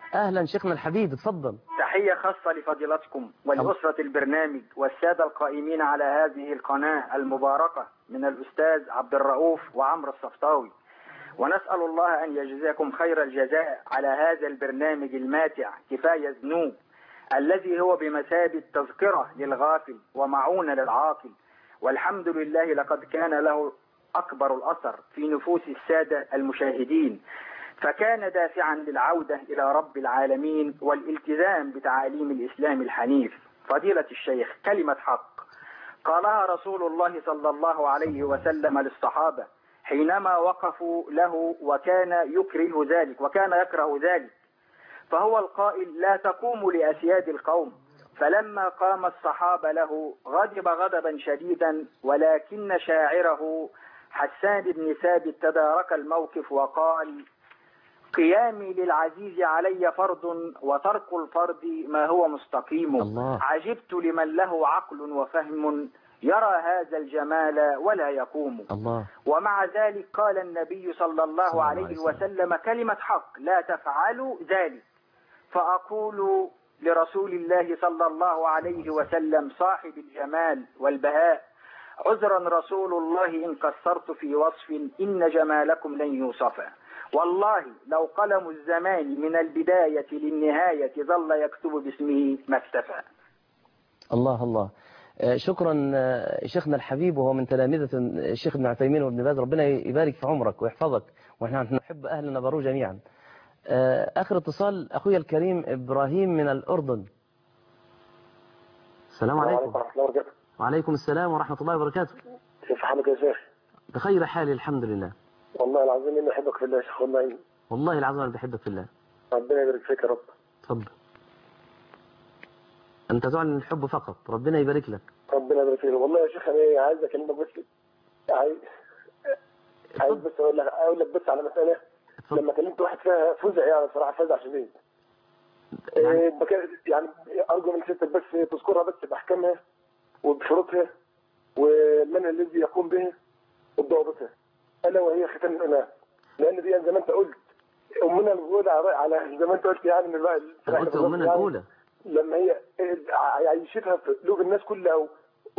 أهلا شيخنا الحبيب اتفضل تحية خاصة لفضيلتكم ولأسرة البرنامج والسادة القائمين على هذه القناة المباركة من الأستاذ عبد الرؤوف وعمرو الصفطاوي ونسأل الله أن يجزاكم خير الجزاء على هذا البرنامج الماتع كفاية ذنوب الذي هو بمثابة تذكرة للغافل ومعونة للعاقل والحمد لله لقد كان له أكبر الأثر في نفوس السادة المشاهدين فكان دافعا للعودة إلى رب العالمين والالتزام بتعاليم الإسلام الحنيف فضيلة الشيخ كلمة حق قالها رسول الله صلى الله عليه وسلم للصحابة حينما وقفوا له وكان يكره ذلك وكان يكره ذلك فهو القائل لا تقوم لأسياد القوم فلما قام الصحابة له غضب غضبا شديدا ولكن شاعره حسان بن ثابت تدارك الموقف وقال قيامي للعزيز علي فرض وترك الفرض ما هو مستقيم الله. عجبت لمن له عقل وفهم يرى هذا الجمال ولا يقوم الله ومع ذلك قال النبي صلى الله عليه وسلم كلمة حق لا تفعلوا ذلك فأقول لرسول الله صلى الله عليه وسلم صاحب الجمال والبهاء عذرا رسول الله إن قصرت في وصف إن جمالكم لن يوصف والله لو قلم الزمان من البداية للنهاية ظل يكتب باسمه ما اكتفى الله الله آه، شكرا آه، شيخنا الحبيب وهو من تلامذة الشيخ ابن عثيمين وابن باز ربنا يبارك في عمرك ويحفظك ونحن نحب أهل نبرو جميعا آه، آخر اتصال أخويا الكريم إبراهيم من الأردن السلام عليكم ورحمة الله وبركاته وعليكم السلام ورحمة الله وبركاته كيف حالك يا شيخ؟ بخير حال الحمد لله والله العظيم اني احبك في الله يا شيخ والله والله العظيم أنا بحبك في الله ربنا يبارك فيك يا رب تفضل أنت تعلن الحب فقط ربنا يبارك لك ربنا يبارك فيك والله يا شيخ انا عايز اكلمك بس عايز عايز بس اقول لك اقول لك بس على مساله لما كلمت واحد فيها فزع يعني صراحه فزع شديد إيه، بك- يعني ارجو من ستك بس تذكرها بس باحكامها وبشروطها والمنهج الذي يقوم به وبضوابطها الا وهي ختام الاناث لان دي زي ما انت قلت امنا الاولى على على- زي ما انت قلت يعني ان بقى أنا قلت أمنا يعني الأولى لما هي عيشتها في قلوب الناس كلها و...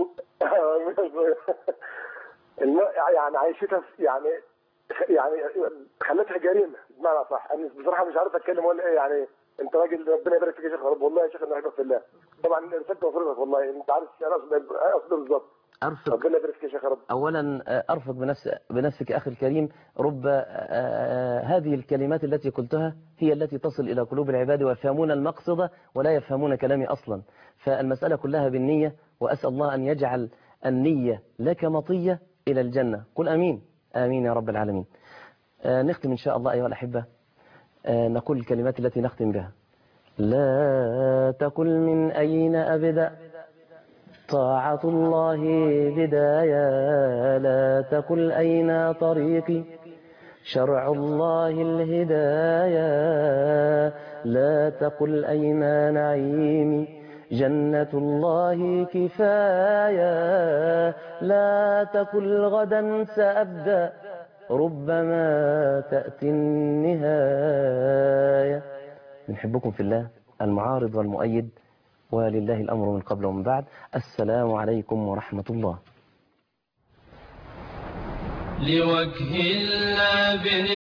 الم- يعني عيشتها في يعني يعني خلتها جريمه بمعنى صح انا بصراحه مش عارف اتكلم ولا ايه يعني انت راجل ربنا يبارك فيك يا شيخ يا رب والله يا شيخ انا بحبك في الله طبعا رسالتي وفرضك والله انت عارف انا اقصد اقصد بالظبط أرفق ربنا يبارك فيك يا شيخ يا رب أولا آه، أرفق بنفس بنفسك أخي الكريم رب آه، آه، هذه الكلمات التي قلتها هي التي تصل إلى قلوب العباد ويفهمون المقصد ولا يفهمون كلامي أصلا فالمسألة كلها بالنية وأسأل الله أن يجعل النية لك مطية إلى الجنة قل أمين آمين يا رب العالمين آه، نختم إن شاء الله أيها الأحبة آه، نقول الكلمات التي نختم بها لا تقل من أين أبدأ طاعة الله بداية لا تقل أين طريقي شرع الله الهداية لا تقل أين نعيمي جنة الله كفاية لا تقل غدا سأبدأ ربما تأتي النهاية نحبكم في الله المعارض والمؤيد ولله الأمر من قبل ومن بعد السلام عليكم ورحمة الله لوجه الله بن